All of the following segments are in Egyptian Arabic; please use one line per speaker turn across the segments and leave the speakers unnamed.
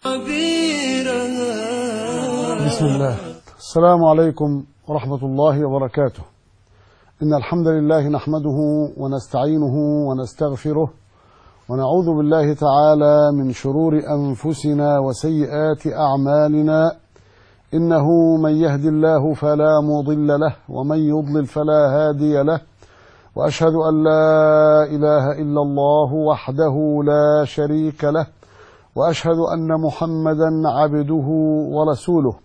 بسم الله السلام عليكم ورحمة الله وبركاته إن الحمد لله نحمده ونستعينه ونستغفره ونعوذ بالله تعالى من شرور أنفسنا وسيئات أعمالنا إنه من يهد الله فلا مضل له ومن يضلل فلا هادي له وأشهد أن لا إله إلا الله وحده لا شريك له وأشهد أن محمدا عبده ورسوله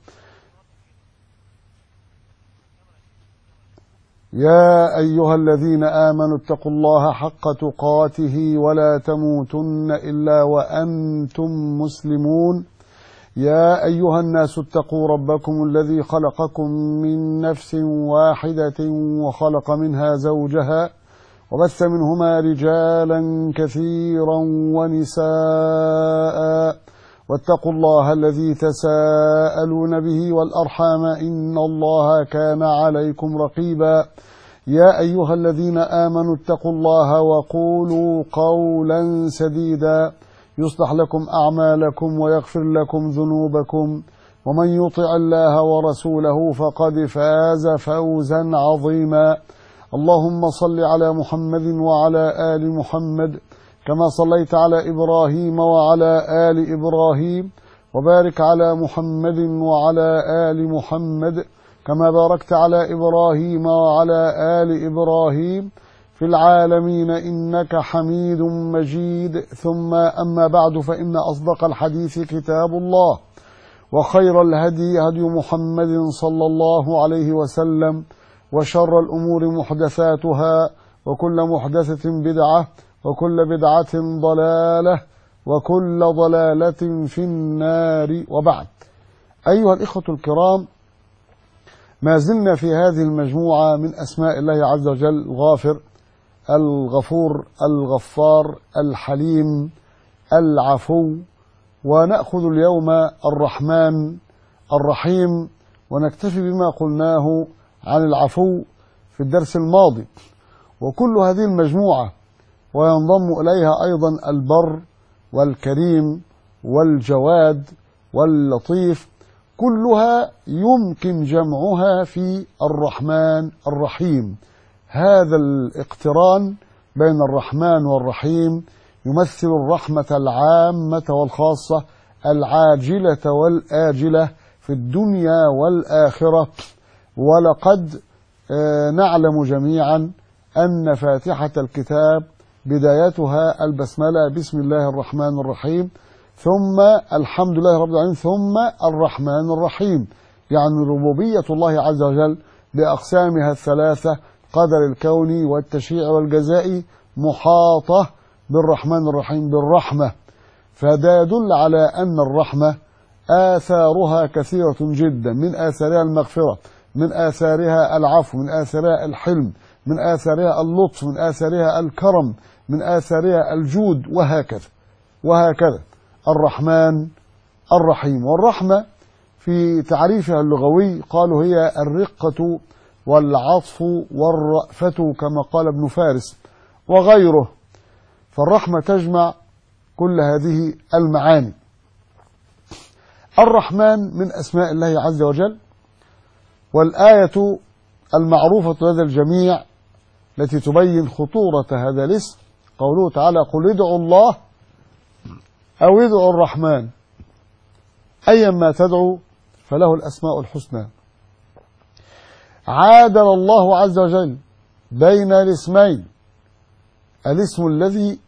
يا أيها الذين آمنوا اتقوا الله حق تقاته ولا تموتن إلا وأنتم مسلمون يا أيها الناس اتقوا ربكم الذي خلقكم من نفس واحدة وخلق منها زوجها وبث منهما رجالا كثيرا ونساء واتقوا الله الذي تساءلون به والأرحام إن الله كان عليكم رقيبا يا أيها الذين آمنوا اتقوا الله وقولوا قولا سديدا يصلح لكم أعمالكم ويغفر لكم ذنوبكم ومن يطع الله ورسوله فقد فاز فوزا عظيما اللهم صل على محمد وعلى آل محمد كما صليت على إبراهيم وعلى آل إبراهيم وبارك على محمد وعلى آل محمد كما باركت على إبراهيم وعلى آل إبراهيم في العالمين إنك حميد مجيد ثم أما بعد فإن أصدق الحديث كتاب الله وخير الهدي هدي محمد صلى الله عليه وسلم وشر الأمور محدثاتها وكل محدثة بدعة وكل بدعة ضلالة وكل ضلالة في النار وبعد أيها الإخوة الكرام ما زلنا في هذه المجموعة من أسماء الله عز وجل الغافر الغفور الغفار الحليم العفو ونأخذ اليوم الرحمن الرحيم ونكتفي بما قلناه عن العفو في الدرس الماضي وكل هذه المجموعة وينضم إليها أيضا البر والكريم والجواد واللطيف كلها يمكن جمعها في الرحمن الرحيم هذا الاقتران بين الرحمن والرحيم يمثل الرحمة العامة والخاصة العاجلة والآجلة في الدنيا والآخرة ولقد نعلم جميعا أن فاتحة الكتاب بدايتها البسملة بسم الله الرحمن الرحيم ثم الحمد لله رب العالمين ثم الرحمن الرحيم يعني ربوبية الله عز وجل بأقسامها الثلاثة قدر الكون والتشريع والجزاء محاطة بالرحمن الرحيم بالرحمة فده يدل على أن الرحمة آثارها كثيرة جدا من آثارها المغفرة من آثارها العفو من آثارها الحلم من آثارها اللطف من آثارها الكرم من آثارها الجود وهكذا وهكذا الرحمن الرحيم والرحمة في تعريفها اللغوي قالوا هي الرقة والعطف والرأفة كما قال ابن فارس وغيره فالرحمة تجمع كل هذه المعاني الرحمن من أسماء الله عز وجل والآية المعروفة لدى الجميع التي تبين خطورة هذا الاسم قوله تعالى قل ادعوا الله أو ادعوا الرحمن أيا ما تدعو فله الأسماء الحسنى عادل الله عز وجل بين الاسمين الاسم الذي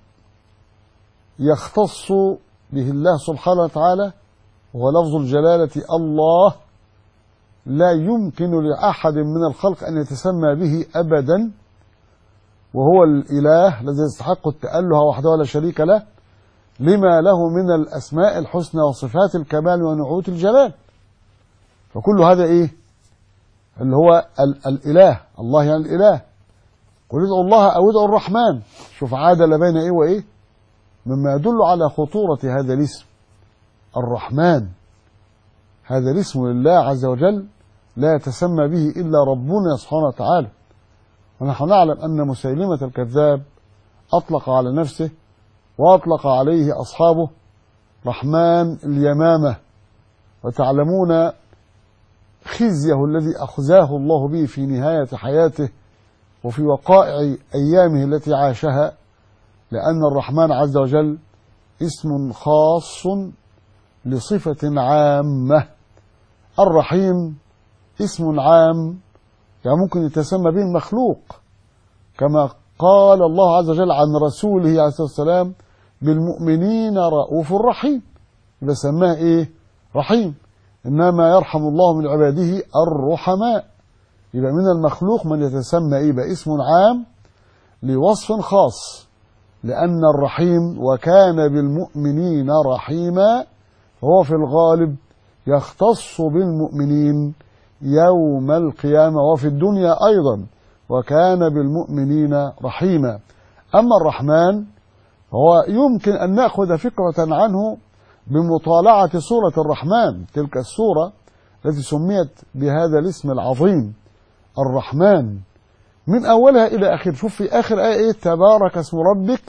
يختص به الله سبحانه وتعالى هو لفظ الجلالة الله لا يمكن لأحد من الخلق أن يتسمى به أبدا وهو الإله الذي يستحق التأله وحده لا شريك له لما له من الأسماء الحسنى وصفات الكمال ونعوت الجلال فكل هذا إيه اللي هو ال الإله الله يعني الإله قل ادعوا الله أو ادعوا الرحمن شوف عادل بين إيه وإيه مما يدل على خطورة هذا الاسم الرحمن هذا الاسم لله عز وجل لا يتسمى به إلا ربنا سبحانه وتعالى ونحن نعلم أن مسيلمة الكذاب أطلق على نفسه وأطلق عليه أصحابه رحمن اليمامة وتعلمون خزيه الذي أخزاه الله به في نهاية حياته وفي وقائع أيامه التي عاشها لأن الرحمن عز وجل اسم خاص لصفة عامة الرحيم اسم عام يعني ممكن يتسمى به المخلوق كما قال الله عز وجل عن رسوله عليه الصلاة والسلام بالمؤمنين رؤوف رحيم يبقى سماه ايه رحيم انما يرحم الله من عباده الرحماء يبقى من المخلوق من يتسمى ايه بقى اسم عام لوصف خاص لأن الرحيم وكان بالمؤمنين رحيما هو في الغالب يختص بالمؤمنين يوم القيامة وفي الدنيا أيضا وكان بالمؤمنين رحيما أما الرحمن هو يمكن أن نأخذ فكرة عنه بمطالعة سورة الرحمن تلك السورة التي سميت بهذا الاسم العظيم الرحمن من أولها إلى آخر شوف في آخر آية إيه تبارك اسم ربك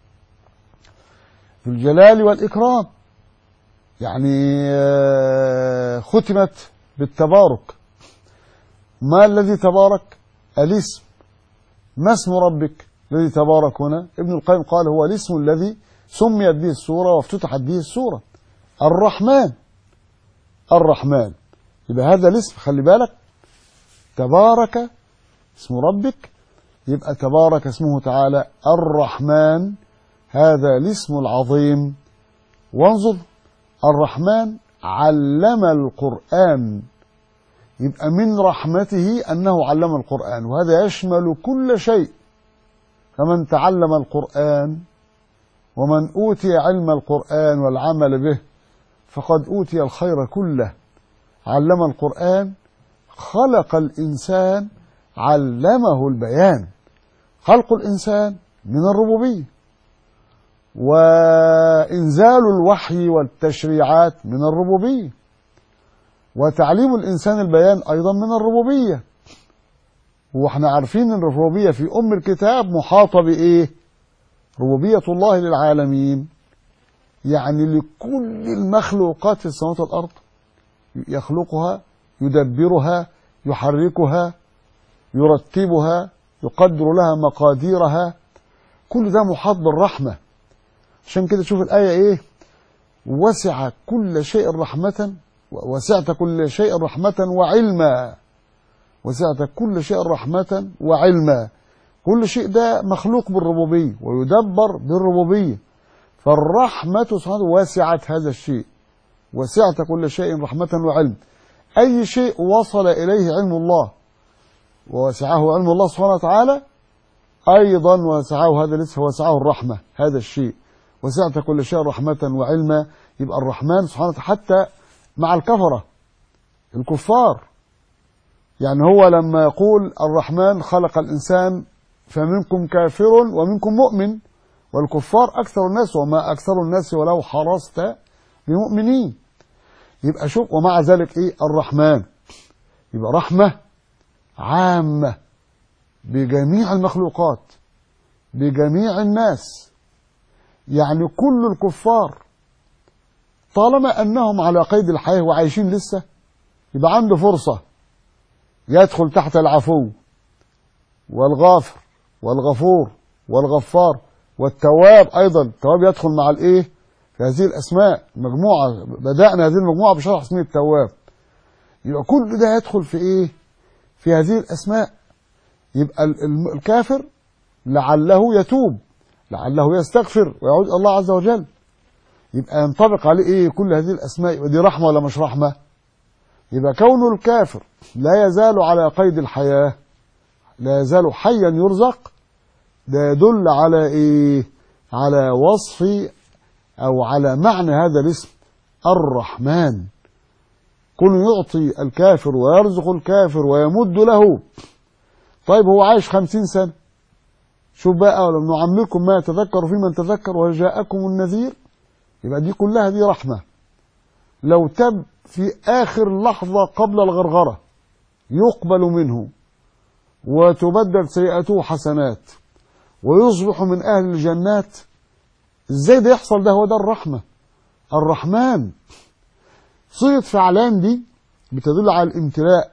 في الجلال والإكرام يعني ختمت بالتبارك ما الذي تبارك الاسم ما اسم ربك الذي تبارك هنا ابن القيم قال هو الاسم الذي سميت به السورة وافتتحت به السورة الرحمن الرحمن يبقى هذا الاسم خلي بالك تبارك اسم ربك يبقى تبارك اسمه تعالى الرحمن هذا الاسم العظيم وانظر الرحمن علم القرآن يبقى من رحمته أنه علم القرآن وهذا يشمل كل شيء فمن تعلم القرآن ومن أوتي علم القرآن والعمل به فقد أوتي الخير كله علم القرآن خلق الإنسان علمه البيان خلق الإنسان من الربوبية وإنزال الوحي والتشريعات من الربوبية وتعليم الإنسان البيان أيضا من الربوبية واحنا عارفين ان الربوبية في أم الكتاب محاطة بإيه ربوبية الله للعالمين يعني لكل المخلوقات في السماوات والأرض يخلقها يدبرها يحركها يرتبها يقدر لها مقاديرها كل ده محاط بالرحمة عشان كده شوف الآية إيه وسع كل شيء رحمة وسعت كل شيء رحمة وعلما وسعت كل شيء رحمة وعلما كل شيء ده مخلوق بالربوبية ويدبر بالربوبية فالرحمة سبحانه وسعت هذا الشيء وسعت كل شيء رحمة وعلم أي شيء وصل إليه علم الله ووسعه علم الله سبحانه وتعالى أيضا وسعه هذا الاسم وسعه الرحمة هذا الشيء وسعت كل شيء رحمة وعلما يبقى الرحمن سبحانه وتعالى حتى مع الكفرة الكفار يعني هو لما يقول الرحمن خلق الإنسان فمنكم كافر ومنكم مؤمن والكفار أكثر الناس وما أكثر الناس ولو حرصت بمؤمنين يبقى شوف ومع ذلك إيه الرحمن يبقى رحمة عامة بجميع المخلوقات بجميع الناس يعني كل الكفار طالما أنهم على قيد الحياة وعايشين لسه يبقى عنده فرصة يدخل تحت العفو والغافر والغفور والغفار والتواب أيضا التواب يدخل مع الإيه في هذه الأسماء مجموعة بدأنا هذه المجموعة بشرح اسم التواب يبقى كل ده يدخل في إيه في هذه الأسماء يبقى الكافر لعله يتوب لعله يستغفر ويعود الله عز وجل يبقى ينطبق عليه ايه كل هذه الاسماء يبقى دي رحمه ولا مش رحمه يبقى كون الكافر لا يزال على قيد الحياه لا يزال حيا يرزق ده يدل على ايه على وصف او على معنى هذا الاسم الرحمن كل يعطي الكافر ويرزق الكافر ويمد له طيب هو عايش خمسين سنة شوف بقى ولم نعمركم ما يتذكر في من تذكر وجاءكم النذير يبقى دي كلها دي رحمة لو تب في آخر لحظة قبل الغرغرة يقبل منه وتبدل سيئته حسنات ويصبح من أهل الجنات ازاي ده يحصل ده هو ده الرحمة الرحمن صيغة فعلان دي بتدل على الامتلاء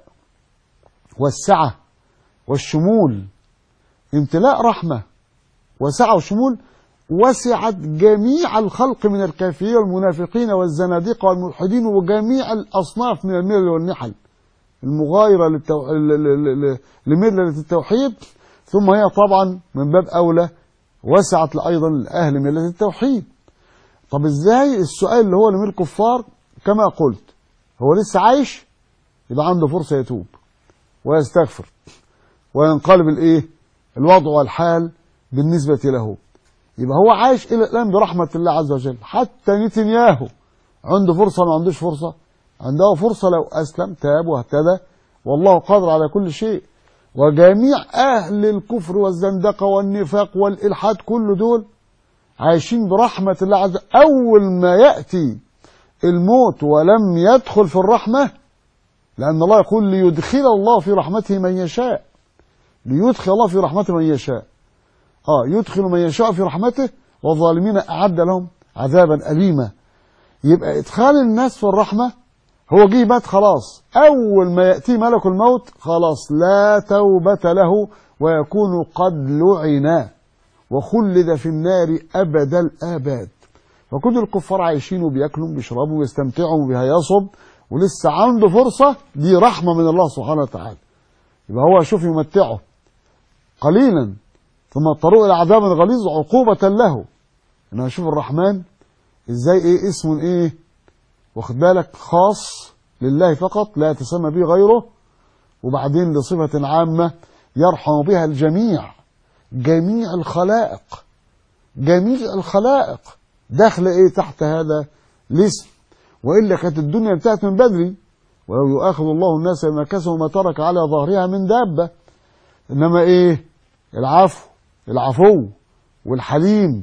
والسعة والشمول امتلاء رحمة وسعة وشمول وسعت جميع الخلق من الكافرين والمنافقين والزنادقة والملحدين وجميع الأصناف من الملل والنحل المغايرة للتو... ل- ل- ل- لملة التوحيد ثم هي طبعا من باب أولى وسعت أيضا لأهل ملة التوحيد طب ازاي السؤال اللي هو لمن الكفار كما قلت هو لسه عايش يبقى عنده فرصة يتوب ويستغفر وينقلب الايه الوضع والحال بالنسبة له يبقى هو عايش الى الان برحمة الله عز وجل حتى نتنياهو عنده فرصة ما عندوش فرصة عنده فرصة لو أسلم تاب واهتدى والله قادر على كل شيء وجميع أهل الكفر والزندقة والنفاق والإلحاد كل دول عايشين برحمة الله عز وجل أول ما يأتي الموت ولم يدخل في الرحمة لأن الله يقول ليدخل الله في رحمته من يشاء ليدخل الله في رحمته من يشاء آه يدخل من يشاء في رحمته والظالمين أعد لهم عذابا أليما يبقى إدخال الناس في الرحمة هو جه مات خلاص أول ما يأتي ملك الموت خلاص لا توبة له ويكون قد لعن وخلد في النار أبد الآباد فكل الكفار عايشين وبياكلوا وبيشربوا ويستمتعوا وبيهيصوا ولسه عنده فرصة دي رحمة من الله سبحانه وتعالى يبقى هو شوف يمتعه قليلا ثم اضطروا إلى عذاب غليظ عقوبة له إنما شوف الرحمن إزاي إيه اسم إيه واخد بالك خاص لله فقط لا يتسمى به غيره وبعدين لصفة عامة يرحم بها الجميع جميع الخلائق جميع الخلائق داخل ايه تحت هذا الاسم والا كانت الدنيا انتهت من بدري ولو يؤاخذ الله الناس بما كسبوا ما ترك على ظهرها من دابه انما ايه العفو العفو والحليم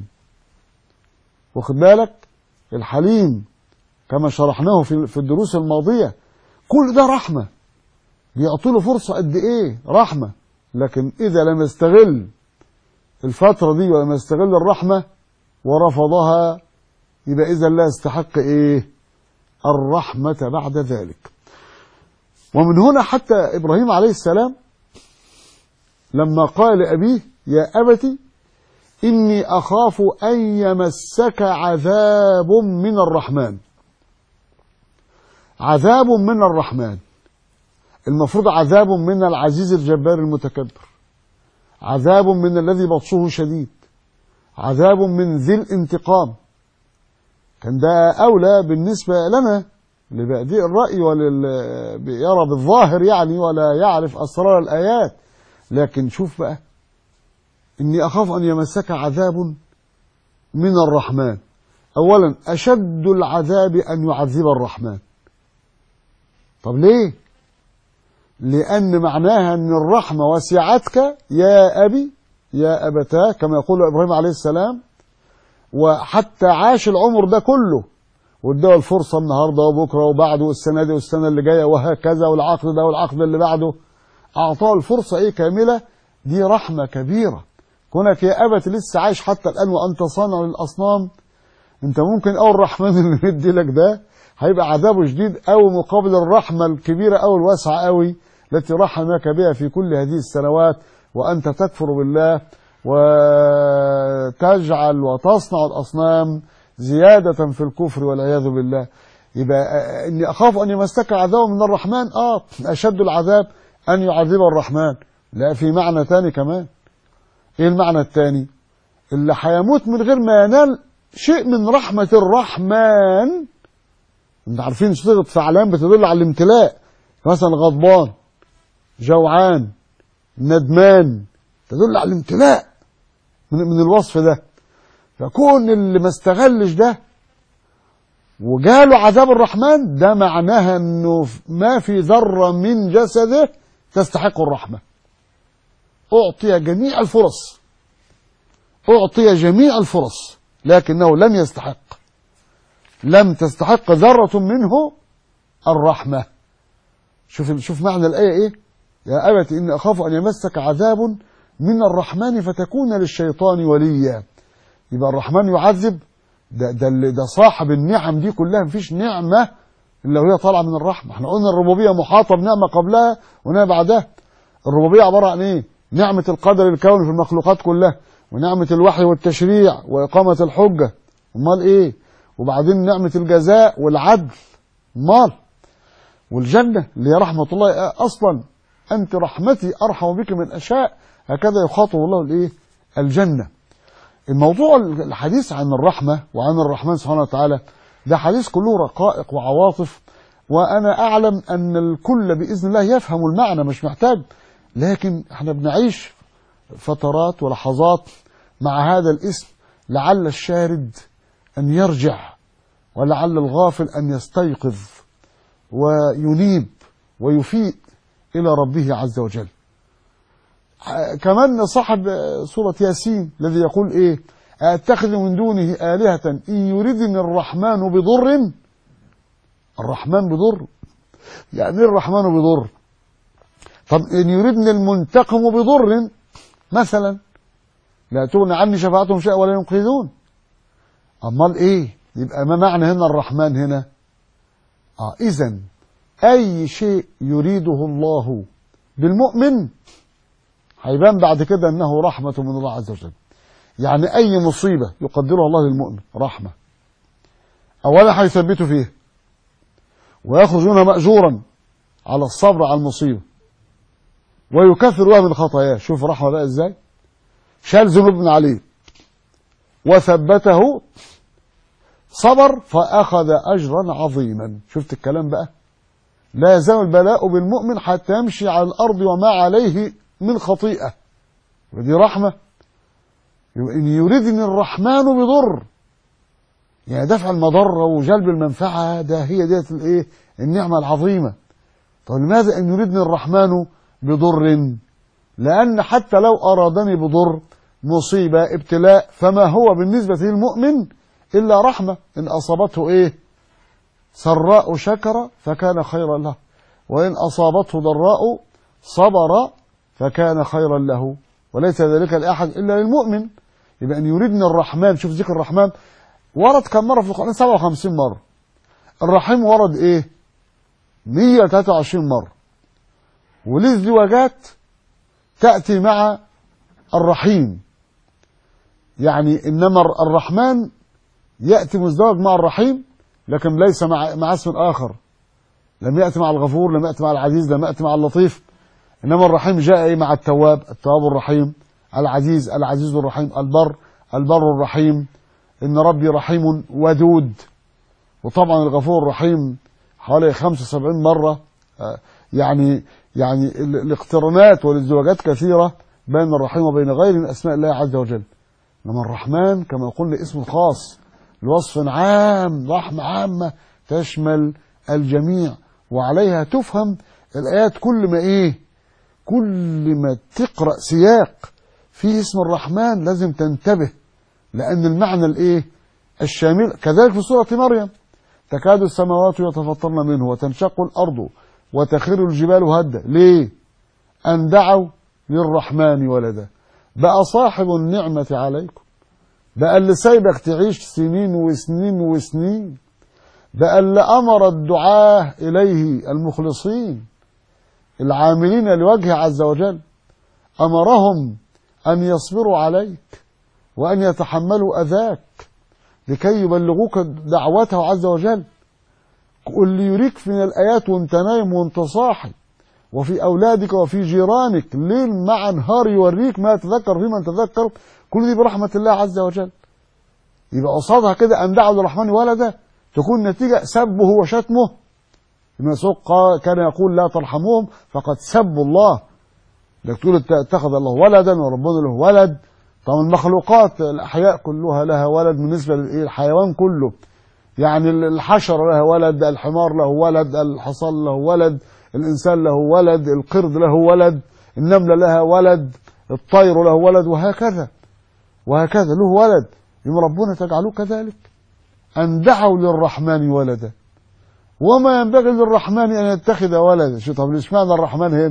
واخد بالك الحليم كما شرحناه في في الدروس الماضيه كل ده رحمه بيعطوا له فرصه قد ايه رحمه لكن اذا لم يستغل الفتره دي ولم يستغل الرحمه ورفضها يبقى اذا لا يستحق ايه الرحمه بعد ذلك ومن هنا حتى ابراهيم عليه السلام لما قال لابيه يا ابت اني اخاف ان يمسك عذاب من الرحمن عذاب من الرحمن المفروض عذاب من العزيز الجبار المتكبر عذاب من الذي بطشه شديد عذاب من ذي الانتقام كان ده أولى بالنسبة لنا لبادئ الرأي ولل يرى بالظاهر يعني ولا يعرف أسرار الآيات لكن شوف بقى إني أخاف أن يمسك عذاب من الرحمن أولا أشد العذاب أن يعذب الرحمن طب ليه لأن معناها أن الرحمة وسعتك يا أبي يا أبتاه كما يقول إبراهيم عليه السلام وحتى عاش العمر ده كله واداه الفرصة النهاردة وبكرة وبعده والسنة دي والسنة اللي جاية وهكذا والعقد ده والعقد اللي بعده أعطاه الفرصة إيه كاملة دي رحمة كبيرة كونك يا أبت لسه عايش حتى الآن وأنت صانع للأصنام أنت ممكن أول الرحمن اللي مدي لك ده هيبقى عذابه شديد أو مقابل الرحمة الكبيرة أو الواسعة أوي التي رحمك بها في كل هذه السنوات وأنت تكفر بالله وتجعل وتصنع الأصنام زيادة في الكفر والعياذ بالله يبقى إني أخاف أن يمسك عذاب من الرحمن آه أشد العذاب أن يعذب الرحمن لا في معنى تاني كمان إيه المعنى التاني اللي هيموت من غير ما ينال شيء من رحمة الرحمن انت عارفين صيغة فعلان بتدل على الامتلاء مثلا غضبان جوعان ندمان تدل على الامتلاء من, من الوصف ده فكون اللي ما استغلش ده وجاله عذاب الرحمن ده معناها انه ما في ذرة من جسده تستحق الرحمة أعطي جميع الفرص أعطي جميع الفرص لكنه لم يستحق لم تستحق ذرة منه الرحمة شوف شوف معنى الآية إيه يا أبت إني أخاف أن يمسك عذاب من الرحمن فتكون للشيطان وليا يبقى الرحمن يعذب ده ده اللي ده صاحب النعم دي كلها مفيش نعمة إلا وهي طالعة من الرحمة احنا قلنا الربوبية محاطة بنعمة قبلها ونعمة بعدها الربوبية عبارة عن ايه نعمة القدر الكوني في المخلوقات كلها ونعمة الوحي والتشريع وإقامة الحجة امال ايه وبعدين نعمة الجزاء والعدل امال والجنة اللي هي رحمة الله أصلا أنت رحمتي أرحم بك من أشاء هكذا يخاطب الله الإيه الجنة الموضوع الحديث عن الرحمة وعن الرحمن سبحانه وتعالى ده حديث كله رقائق وعواطف وأنا أعلم أن الكل بإذن الله يفهم المعنى مش محتاج لكن احنا بنعيش فترات ولحظات مع هذا الاسم لعل الشارد أن يرجع ولعل الغافل أن يستيقظ وينيب ويفيء إلى ربه عز وجل كمان صاحب سورة ياسين الذي يقول إيه أتخذ من دونه آلهة إن يردني الرحمن بضر الرحمن بضر يعني الرحمن بضر طب إن يردني المنتقم بضر مثلا لا تغني عني شفاعتهم شيئا ولا ينقذون أمال إيه يبقى ما معنى هنا الرحمن هنا آه إذا أي شيء يريده الله بالمؤمن هيبان بعد كده أنه رحمة من الله عز وجل يعني أي مصيبة يقدرها الله للمؤمن رحمة أولا هيثبته فيه ويخرج منها مأجورا على الصبر على المصيبة ويكفر بها من خطاياه شوف رحمة بقى ازاي شال ذنوب من عليه وثبته صبر فأخذ أجرا عظيما شفت الكلام بقى لا يزال البلاء بالمؤمن حتى يمشي على الأرض وما عليه من خطيئة ودي رحمة إن يريدني الرحمن بضر يعني دفع المضرة وجلب المنفعة ده هي ديت الايه النعمة العظيمة طب لماذا أن يريدني الرحمن بضر لأن حتى لو أرادني بضر مصيبة ابتلاء فما هو بالنسبة للمؤمن إلا رحمة إن أصابته إيه سراء شكر فكان خيرا له وإن أصابته ضراء صبر فكان خيرا له وليس ذلك لأحد إلا للمؤمن يبقى أن يريدني الرحمن شوف ذكر الرحمن ورد كم مرة في القرآن 57 مرة الرحيم ورد إيه 123 مرة وليه ازدواجات تأتي مع الرحيم يعني إنما الرحمن يأتي مزدوج مع الرحيم لكن ليس مع مع اسم آخر لم يأتي مع الغفور لم يأتي مع العزيز لم يأتي مع اللطيف إنما الرحيم جاء إيه مع التواب التواب الرحيم العزيز العزيز الرحيم البر البر الرحيم إن ربي رحيم ودود وطبعا الغفور الرحيم حوالي 75 مرة يعني يعني الاقترانات والازدواجات كثيرة بين الرحيم وبين غيره من أسماء الله عز وجل إنما الرحمن كما قلنا اسم خاص لوصف عام رحمة عامة تشمل الجميع وعليها تفهم الآيات كل ما إيه كل ما تقرأ سياق فيه اسم الرحمن لازم تنتبه لأن المعنى الإيه الشامل كذلك في سورة مريم تكاد السماوات يتفطرن منه وتنشق الأرض وتخر الجبال هدا ليه أن دعوا للرحمن ولدا بقى صاحب النعمة عليكم بقى اللي سايبك تعيش سنين وسنين وسنين بقى اللي أمر الدعاة إليه المخلصين العاملين لوجهه عز وجل أمرهم أن يصبروا عليك وأن يتحملوا أذاك لكي يبلغوك دعوته عز وجل واللي يريك من الآيات وانت نايم وانت صاحي وفي أولادك وفي جيرانك ليل مع نهار يوريك ما يتذكر فيما تذكر كل دي برحمة الله عز وجل يبقى قصادها كده أن دعوا للرحمن ولدا تكون نتيجة سبه وشتمه ابن مسعود كان يقول لا ترحموهم فقد سبوا الله لك تقول اتخذ الله ولدا وربنا له ولد طبعا المخلوقات الأحياء كلها لها ولد بالنسبة للحيوان كله يعني الحشرة لها ولد الحمار له ولد الحصان له ولد الإنسان له ولد القرد له ولد النملة لها ولد الطير له ولد وهكذا وهكذا له ولد يوم ربنا تجعلوه كذلك أن دعوا للرحمن ولدا وما ينبغي للرحمن أن يتخذ ولدا شو طب ليش معنى الرحمن هنا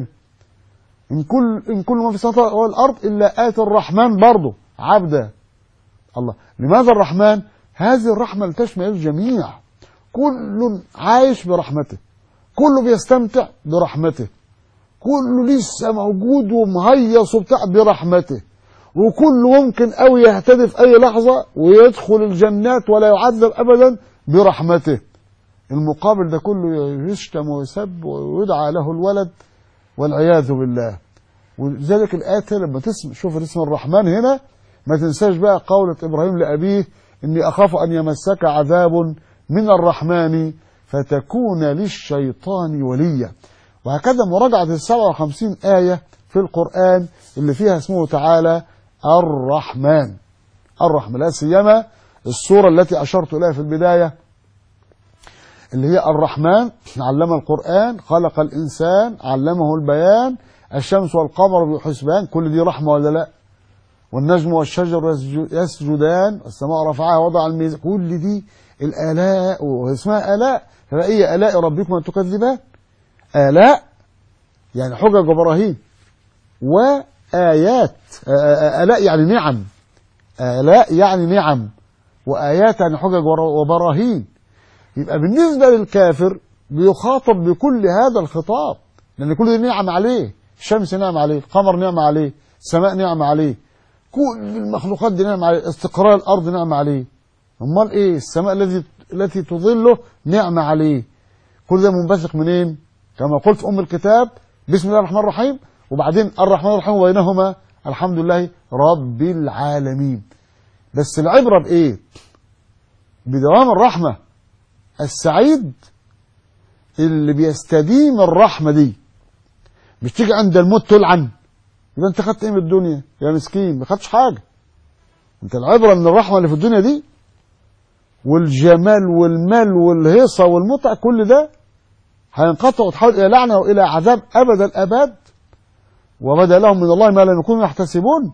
إن كل إن كل ما في السماوات والأرض إلا آتي الرحمن برضه عبدا الله لماذا الرحمن هذه الرحمة تشمل الجميع كل عايش برحمته كله بيستمتع برحمته كله لسه موجود ومهيص وبتاع برحمته وكل ممكن قوي يهتدي في اي لحظه ويدخل الجنات ولا يعذب ابدا برحمته المقابل ده كله يشتم ويسب ويدعى له الولد والعياذ بالله ولذلك الآيات لما تسمع شوف اسم الرحمن هنا ما تنساش بقى قولة إبراهيم لأبيه إني أخاف أن يمسك عذاب من الرحمن فتكون للشيطان وليا وهكذا مراجعة ال 57 آية في القرآن اللي فيها اسمه تعالى الرحمن الرحمن لا سيما السورة التي أشرت إليها في البداية اللي هي الرحمن علم القرآن خلق الإنسان علمه البيان الشمس والقمر بحسبان كل دي رحمة ولا لا والنجم والشجر يسجدان والسماء رفعها وضع الميزان كل دي الآلاء واسمها آلاء فأي آلاء ربكم تكذبان آلاء يعني حجج وبراهين وآيات آلاء يعني نعم آلاء يعني نعم وآيات يعني حجج وبراهين يبقى بالنسبة للكافر بيخاطب بكل هذا الخطاب لأن كل دي نعم عليه الشمس نعم عليه القمر نعم عليه السماء نعم عليه كل المخلوقات دي نعم عليه استقرار الأرض نعم عليه امال ايه السماء التي التي تظله نعمة عليه كل ده منبثق منين كما قلت ام الكتاب بسم الله الرحمن الرحيم وبعدين الرحمن الرحيم وبينهما الحمد لله رب العالمين بس العبرة بايه بدوام الرحمة السعيد اللي بيستديم الرحمة دي مش تيجي عند الموت تلعن يبقى انت خدت ايه من الدنيا يا مسكين ما خدتش حاجة انت العبرة من الرحمة اللي في الدنيا دي والجمال والمال والهيصة والمتع كل ده هينقطع وتحول إلى لعنة وإلى عذاب أبد الأبد وبدا لهم من الله ما لم يكونوا يحتسبون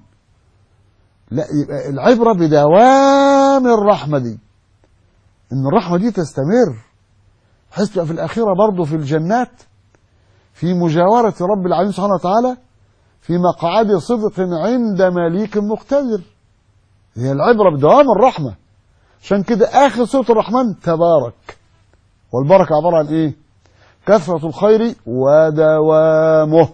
لا يبقى العبرة بدوام الرحمة دي إن الرحمة دي تستمر بحيث تبقى في الآخرة برضه في الجنات في مجاورة رب العالمين سبحانه وتعالى في مقعد صدق عند مليك مقتدر هي العبرة بدوام الرحمة عشان كده آخر سورة الرحمن تبارك والبركة عبارة عن إيه؟ كثرة الخير ودوامه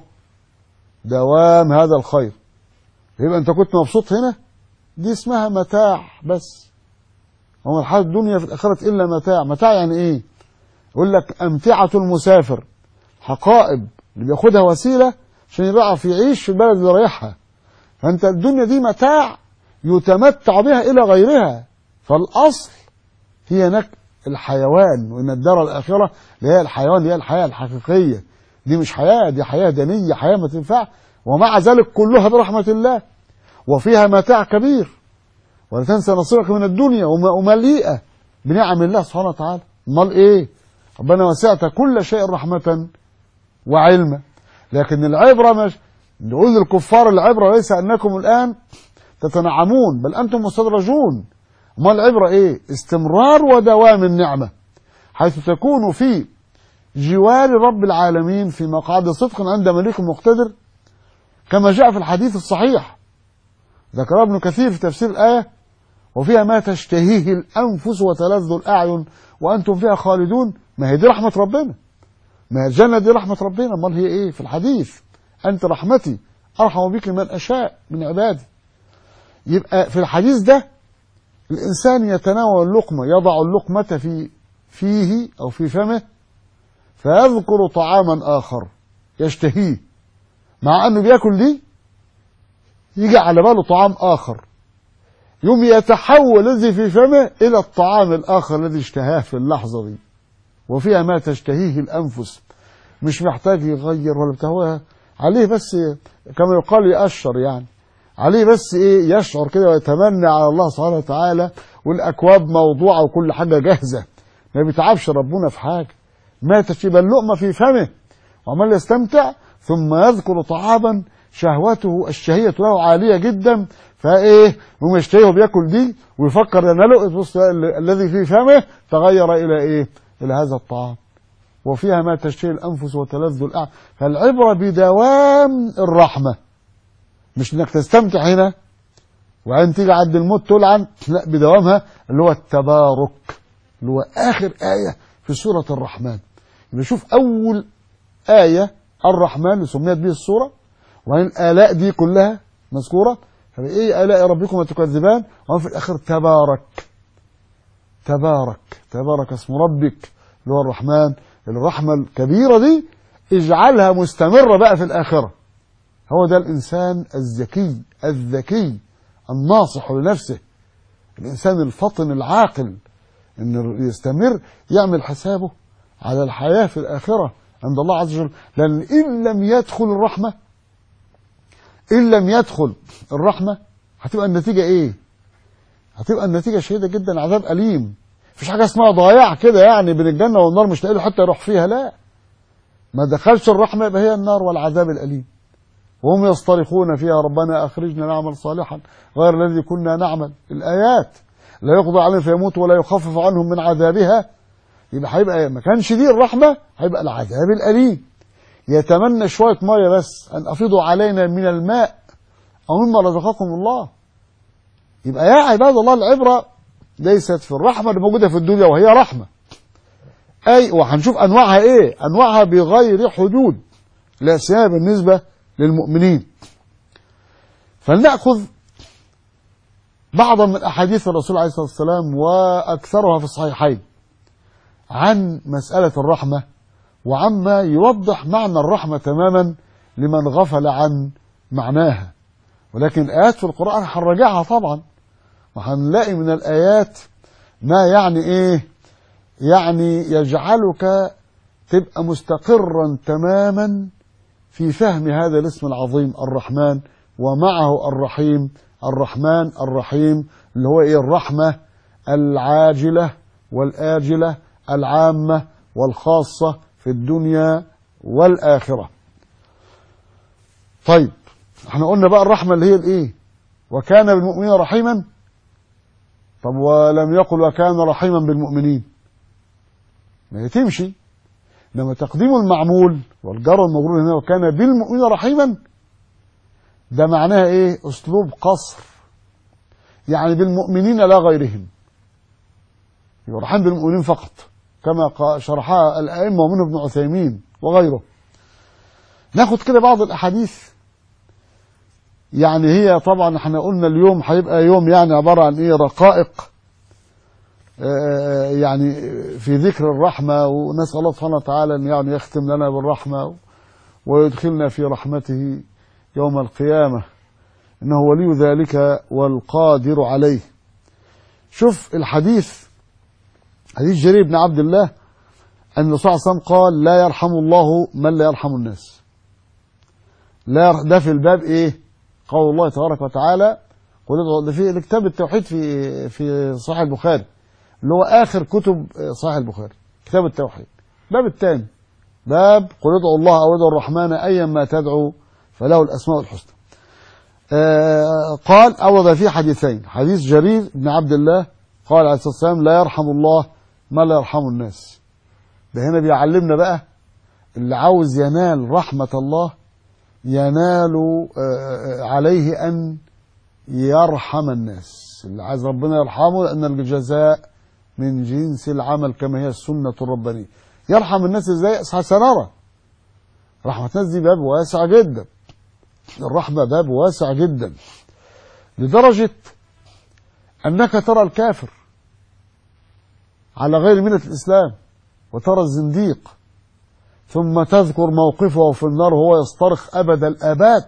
دوام هذا الخير يبقى أنت كنت مبسوط هنا دي اسمها متاع بس وما الحياة الدنيا في الآخرة إلا متاع متاع يعني إيه؟ يقول لك أمتعة المسافر حقائب اللي بياخدها وسيلة عشان يعرف يعيش في البلد اللي رايحها فأنت الدنيا دي متاع يتمتع بها إلى غيرها فالأصل هي هناك الحيوان وإن الدار الآخرة اللي هي الحيوان اللي هي الحياة الحقيقية دي مش حياة دي حياة دنية حياة ما تنفع ومع ذلك كلها برحمة الله وفيها متاع كبير ولا تنسى نصيبك من الدنيا ومليئة بنعم الله سبحانه وتعالى امال ايه ربنا وسعت كل شيء رحمة وعلما لكن العبرة مش نقول للكفار العبرة ليس أنكم الآن تتنعمون بل أنتم مستدرجون ما العبرة إيه استمرار ودوام النعمة حيث تكون في جوار رب العالمين في مقعد صدق عند مليك مقتدر كما جاء في الحديث الصحيح ذكر ابن كثير في تفسير الآية وفيها ما تشتهيه الأنفس وتلذ الأعين وأنتم فيها خالدون ما هي دي رحمة ربنا ما هي الجنة دي رحمة ربنا امال هي إيه في الحديث أنت رحمتي أرحم بك من أشاء من عبادي يبقى في الحديث ده الإنسان يتناول اللقمة يضع اللقمة في فيه أو في فمه فيذكر طعاما آخر يشتهيه مع أنه بياكل دي يجي على باله طعام آخر يوم يتحول الذي في فمه إلى الطعام الآخر الذي اشتهاه في اللحظة دي وفيها ما تشتهيه الأنفس مش محتاج يغير ولا بتاع عليه بس كما يقال يأشر يعني عليه بس ايه يشعر كده ويتمنى على الله سبحانه وتعالى والاكواب موضوعه وكل حاجه جاهزه ما بيتعبش ربنا في حاجه ما تشيب اللقمه في فمه وعمال يستمتع ثم يذكر طعاما شهوته الشهيه له عاليه جدا فايه يقوم يشتهيه وبياكل دي ويفكر ان له الذي في فمه تغير الى ايه؟ الى هذا الطعام وفيها ما تشتهي الانفس وتلذ الاعين فالعبره بدوام الرحمه مش انك تستمتع هنا وبعدين تيجي عند الموت تلعن لا بدوامها اللي هو التبارك اللي هو آخر آية في سورة الرحمن يبقى شوف أول آية الرحمن اللي سميت به السورة وبعدين الآلاء دي كلها مذكورة فإيه آلاء ربكم تكذبان وفي الآخر تبارك تبارك تبارك اسم ربك اللي هو الرحمن الرحمة الكبيرة دي اجعلها مستمرة بقى في الآخرة هو ده الإنسان الذكي الذكي الناصح لنفسه الإنسان الفطن العاقل إنه يستمر يعمل حسابه على الحياة في الآخرة عند الله عز وجل لأن إن لم يدخل الرحمة إن لم يدخل الرحمة هتبقى النتيجة إيه؟ هتبقى النتيجة شديدة جدا عذاب أليم مفيش حاجة اسمها ضياع كده يعني بين الجنة والنار مش لاقي له حتى يروح فيها لا ما دخلش الرحمة يبقى هي النار والعذاب الأليم وهم يصطرخون فيها ربنا أخرجنا نعمل صالحا غير الذي كنا نعمل الآيات لا يقضى عليهم فيموت ولا يخفف عنهم من عذابها يبقى هيبقى ما كانش دي الرحمة هيبقى العذاب الأليم يتمنى شوية مية بس أن أفيضوا علينا من الماء أو مما رزقكم الله يبقى يا عباد الله العبرة ليست في الرحمة اللي موجودة في الدنيا وهي رحمة أي وهنشوف أنواعها إيه أنواعها بغير حدود لا سيما بالنسبة للمؤمنين فلنأخذ بعضا من أحاديث الرسول عليه الصلاة والسلام وأكثرها في الصحيحين عن مسألة الرحمة وعما يوضح معنى الرحمة تماما لمن غفل عن معناها ولكن آيات في القرآن هنراجعها طبعا وهنلاقي من الآيات ما يعني إيه يعني يجعلك تبقى مستقرا تماما في فهم هذا الاسم العظيم الرحمن ومعه الرحيم الرحمن الرحيم اللي هو ايه الرحمة العاجلة والآجلة العامة والخاصة في الدنيا والآخرة طيب احنا قلنا بقى الرحمة اللي هي الايه وكان بالمؤمنين رحيما طب ولم يقل وكان رحيما بالمؤمنين ما هي تمشي لما تقديم المعمول والجر المجرور هنا وكان بالمؤمنين رحيما ده معناها ايه اسلوب قصر يعني بالمؤمنين لا غيرهم يبقى رحيم بالمؤمنين فقط كما شرحها الائمه ومنهم ابن عثيمين وغيره ناخد كده بعض الاحاديث يعني هي طبعا احنا قلنا اليوم هيبقى يوم يعني عباره عن ايه رقائق يعني في ذكر الرحمة ونسأل الله سبحانه وتعالى أن يعني يختم لنا بالرحمة ويدخلنا في رحمته يوم القيامة إنه ولي ذلك والقادر عليه شوف الحديث حديث جرير بن عبد الله أن الرسول صلى الله عليه وسلم قال لا يرحم الله من لا يرحم الناس لا ده في الباب إيه قول الله تبارك وتعالى قل في كتاب التوحيد في في صحيح البخاري اللي هو آخر كتب صحيح البخاري كتاب التوحيد باب الثاني باب قل ادعوا الله أو ادعوا الرحمن أيا ما تدعو فله الأسماء الحسنى آه قال أورد فيه حديثين حديث جرير بن عبد الله قال عليه الصلاة والسلام لا يرحم الله ما لا يرحم الناس ده هنا بيعلمنا بقى اللي عاوز ينال رحمة الله ينال آه عليه أن يرحم الناس اللي عايز ربنا يرحمه لأن الجزاء من جنس العمل كما هي السنة الربانية يرحم الناس ازاي سنرى رحمة الناس دي باب واسع جدا الرحمة باب واسع جدا لدرجة أنك ترى الكافر على غير ملة الإسلام وترى الزنديق ثم تذكر موقفه في النار وهو يصطرخ أبد الآباد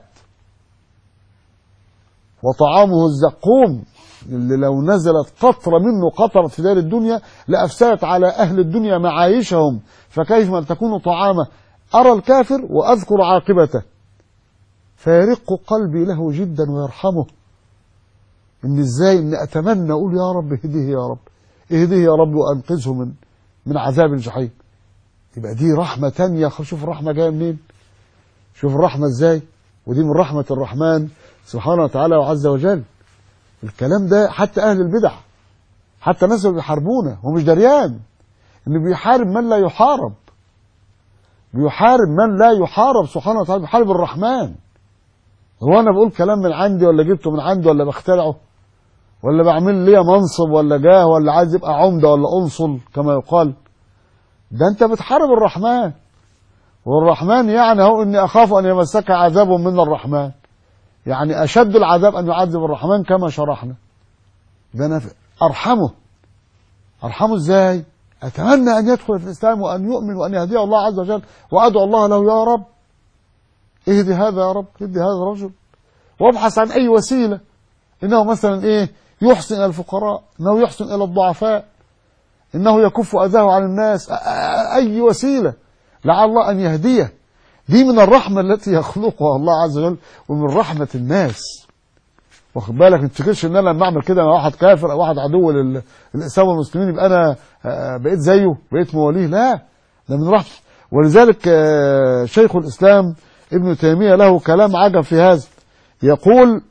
وطعامه الزقوم اللي لو نزلت قطرة منه قطرة في دار الدنيا لأفسدت على أهل الدنيا معايشهم فكيف ما تكون طعامه أرى الكافر وأذكر عاقبته فيرق قلبي له جدا ويرحمه إن إزاي إن أتمنى أقول يا رب اهديه يا رب اهديه يا رب وأنقذه من من عذاب الجحيم يبقى دي رحمة تانية شوف الرحمة جاية منين شوف الرحمة إزاي ودي من رحمة الرحمن سبحانه وتعالى وعز وجل الكلام ده حتى أهل البدع حتى الناس اللي بيحاربونه هو مش دريان إنه بيحارب من لا يحارب بيحارب من لا يحارب سبحانه وتعالى بيحارب الرحمن هو أنا بقول كلام من عندي ولا جبته من عندي ولا بخترعه ولا بعمل لي منصب ولا جاه ولا عايز يبقى عمده ولا انصل كما يقال ده انت بتحارب الرحمن والرحمن يعني هو اني اخاف ان يمسك عذاب من الرحمن يعني اشد العذاب ان يعذب الرحمن كما شرحنا ده انا ارحمه ارحمه ازاي اتمنى ان يدخل في الاسلام وان يؤمن وان يهديه الله عز وجل وادعو الله له يا رب اهدي هذا يا رب اهدي هذا الرجل وابحث عن اي وسيله انه مثلا ايه يحسن الى الفقراء انه يحسن الى الضعفاء انه يكف اذاه عن الناس أ- أ- اي وسيله لعل الله ان يهديه دي من الرحمه التي يخلقها الله عز وجل ومن رحمه الناس واخد بالك ما تفتكرش ان انا لما اعمل كده مع واحد كافر او واحد عدو لل- للاسلام والمسلمين يبقى انا آه، بقيت زيه بقيت مواليه لا ده من رحمه ولذلك آه، شيخ الاسلام ابن تيميه له كلام عجب في هذا يقول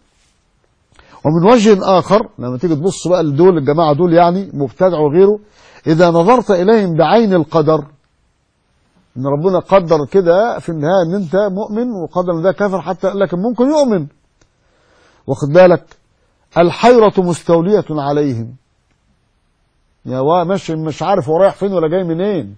ومن وجه آخر لما تيجي تبص بقى لدول الجماعة دول يعني مبتدع وغيره إذا نظرت إليهم بعين القدر إن ربنا قدر كده في النهاية إن أنت مؤمن وقدر إن ده كافر حتى لكن ممكن يؤمن واخد بالك الحيرة مستولية عليهم يا وا مش مش عارف هو رايح فين ولا جاي منين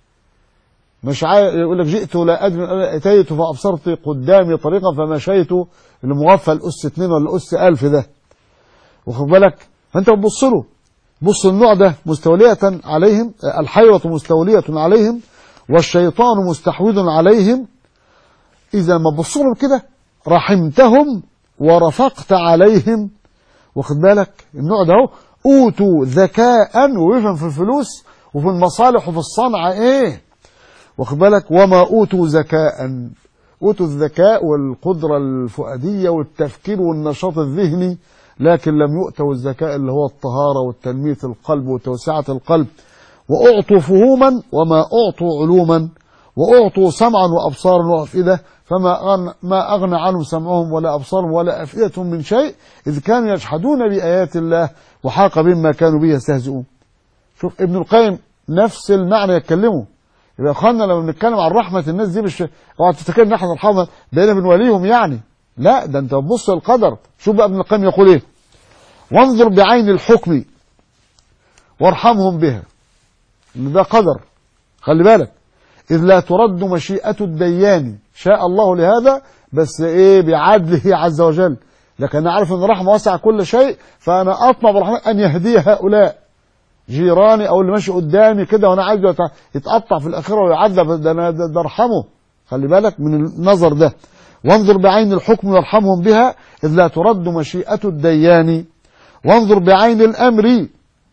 مش عارف يقول لك جئت لا ادري اتيت فابصرت قدامي طريقا فمشيت المغفل اس اتنين ولا اس الف ده واخد بالك فانت بتبص له بص النوع ده مستولية عليهم الحيرة مستولية عليهم والشيطان مستحوذ عليهم إذا ما تبص لهم كده رحمتهم ورفقت عليهم واخد بالك النوع ده اهو اوتوا ذكاء ويفهم في الفلوس وفي المصالح وفي الصنعة ايه واخد بالك وما اوتوا ذكاء اوتوا الذكاء والقدرة الفؤادية والتفكير والنشاط الذهني لكن لم يؤتوا الذكاء اللي هو الطهارة والتنمية القلب وتوسعة القلب وأعطوا فهوما وما أعطوا علوما وأعطوا سمعا وأبصارا وأفئدة فما أغنى, ما أغنى عنهم سمعهم ولا أبصارهم ولا أفئدتهم من شيء إذ كانوا يجحدون بآيات الله وحاق بهم ما كانوا به يستهزئون شوف ابن القيم نفس المعنى يتكلمه يبقى يا اخوانا لما بنتكلم عن رحمة الناس دي مش اوعى تفتكر ان احنا نرحمها بقينا بنوليهم يعني لا ده انت بتبص للقدر شوف بقى ابن القيم يقول ايه وانظر بعين الحكم وارحمهم بها ان ده قدر خلي بالك إذ لا ترد مشيئة الديان شاء الله لهذا بس إيه بعدله عز وجل لكن أنا عارف أن الرحمة وسع كل شيء فأنا أطمع بالرحمن أن يهدي هؤلاء جيراني أو اللي ماشي قدامي كده وأنا عايزه يت- يتقطع في الآخرة ويعذب ده أنا ده ده أرحمه خلي بالك من النظر ده وانظر بعين الحكم وارحمهم بها إذ لا ترد مشيئة الديان وانظر بعين الأمر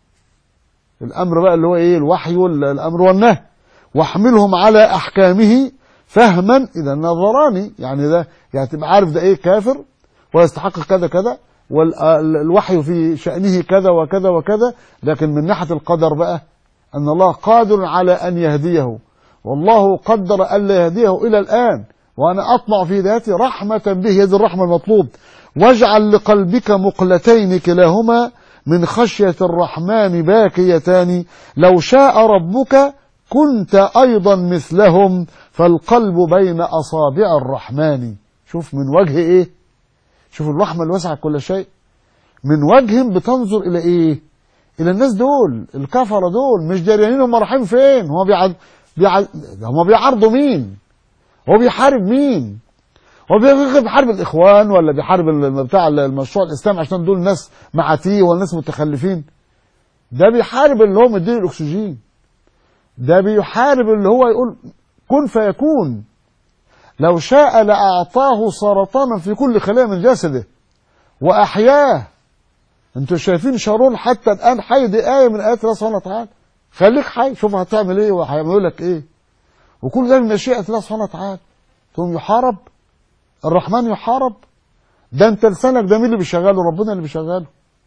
الأمر بقى اللي هو إيه الوحي والأمر والنهي واحملهم على احكامه فهما اذا نظراني يعني ده يعني تبقى عارف ده ايه كافر ويستحق كذا كذا والوحي في شأنه كذا وكذا وكذا لكن من ناحية القدر بقى أن الله قادر على أن يهديه والله قدر ألا يهديه إلى الآن وأنا أطمع في ذاتي رحمة به هذه الرحمة المطلوب واجعل لقلبك مقلتين كلاهما من خشية الرحمن باكيتان لو شاء ربك كنت أيضا مثلهم فالقلب بين أصابع الرحمن شوف من وجه إيه شوف الرحمة الواسعة كل شيء من وجه بتنظر إلى إيه إلى الناس دول الكفرة دول مش داريانين هم رايحين فين هو بيعد بيعد هم بيعارضوا مين هو بيحارب مين هو بي- بيحارب الإخوان ولا بيحارب ال- بتاع المشروع الإسلامي عشان دول ناس معاتيه ولا ناس متخلفين ده بيحارب اللي هو مدير الأكسجين ده بيحارب اللي هو يقول كن فيكون لو شاء لأعطاه سرطانا في كل خلايا من جسده وأحياه انتوا شايفين شارون حتى الآن حي دي آية من آيات الله سبحانه وتعالى خليك حي شوف هتعمل ايه وهيعملوا لك ايه وكل ده من مشيئة الله سبحانه وتعالى ثم يحارب الرحمن يحارب ده انت لسانك ده مين اللي بيشغله ربنا اللي بيشغله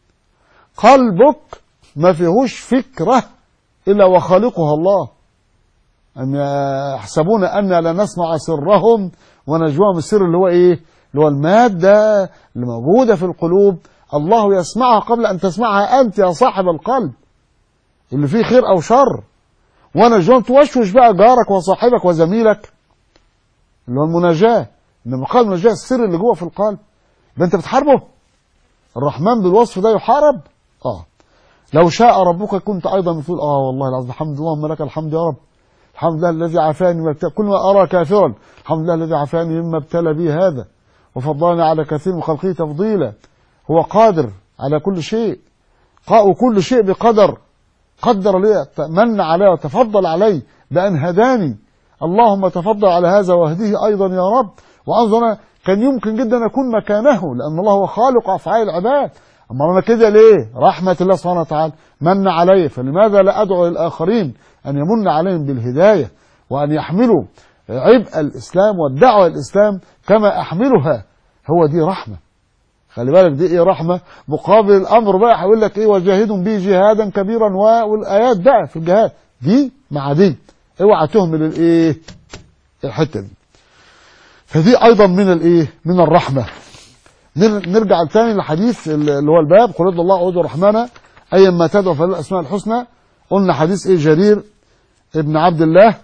قلبك ما فيهوش فكرة إلا وخالقها الله أم يحسبون أن لا نسمع سرهم ونجواهم السر اللي هو إيه اللي هو المادة اللي موجودة في القلوب الله يسمعها قبل أن تسمعها أنت يا صاحب القلب اللي فيه خير أو شر ونجواهم توشوش بقى جارك وصاحبك وزميلك اللي هو المناجاة إنما قال المناجاة السر اللي جوه في القلب ده أنت بتحاربه الرحمن بالوصف ده يحارب اه لو شاء ربك كنت ايضا بتقول اه والله العظيم الحمد اللهم لك الحمد يا رب الحمد لله الذي عافاني مما ابتلى كل ما ارى كافرا الحمد لله الذي عافاني مما ابتلى بي هذا وفضلني على كثير من خلقه تفضيلا هو قادر على كل شيء وكل شيء بقدر قدر لي من علي وتفضل علي بأن هداني اللهم تفضل على هذا واهديه أيضا يا رب وأنظر كان يمكن جدا أكون مكانه لأن الله هو خالق أفعال العباد أما أنا كده ليه رحمة الله سبحانه وتعالى من علي فلماذا لا أدعو للآخرين أن يمن عليهم بالهداية وأن يحملوا عبء الإسلام والدعوة الإسلام كما أحملها هو دي رحمة خلي بالك دي ايه رحمة مقابل الامر بقى هيقول لك ايه وجاهدهم به جهادا كبيرا والايات بقى في الجهاد دي مع دي اوعى تهمل الايه الحته دي فدي ايضا من الايه من الرحمه نرجع تاني للحديث اللي هو الباب قل الله اعوذ الرحمن ايا ما تدعو فله الاسماء الحسنى قلنا حديث ايه جرير ابن عبد الله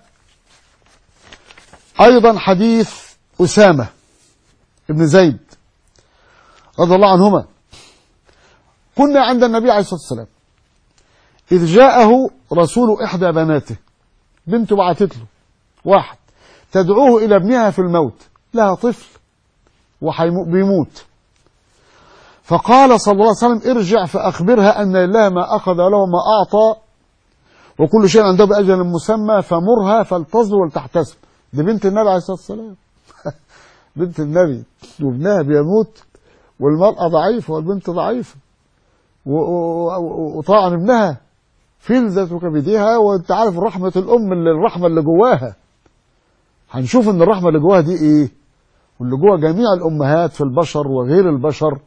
ايضا حديث اسامه ابن زيد رضي الله عنهما كنا عند النبي عليه الصلاه والسلام اذ جاءه رسول احدى بناته بنته بعتت له واحد تدعوه الى ابنها في الموت لها طفل وبيموت فقال صلى الله عليه وسلم ارجع فأخبرها أن لله ما أخذ له ما أعطى وكل شيء عنده بأجل مسمى فمرها فلتصبر ولتحتسب دي بنت النبي عليه الصلاة والسلام بنت النبي وابنها بيموت والمرأة ضعيفة والبنت ضعيفة وطبعا ابنها فلذة كبدها وانت عارف رحمة الأم اللي الرحمة اللي جواها هنشوف ان الرحمة اللي جواها دي ايه واللي جوا جميع الأمهات في البشر وغير البشر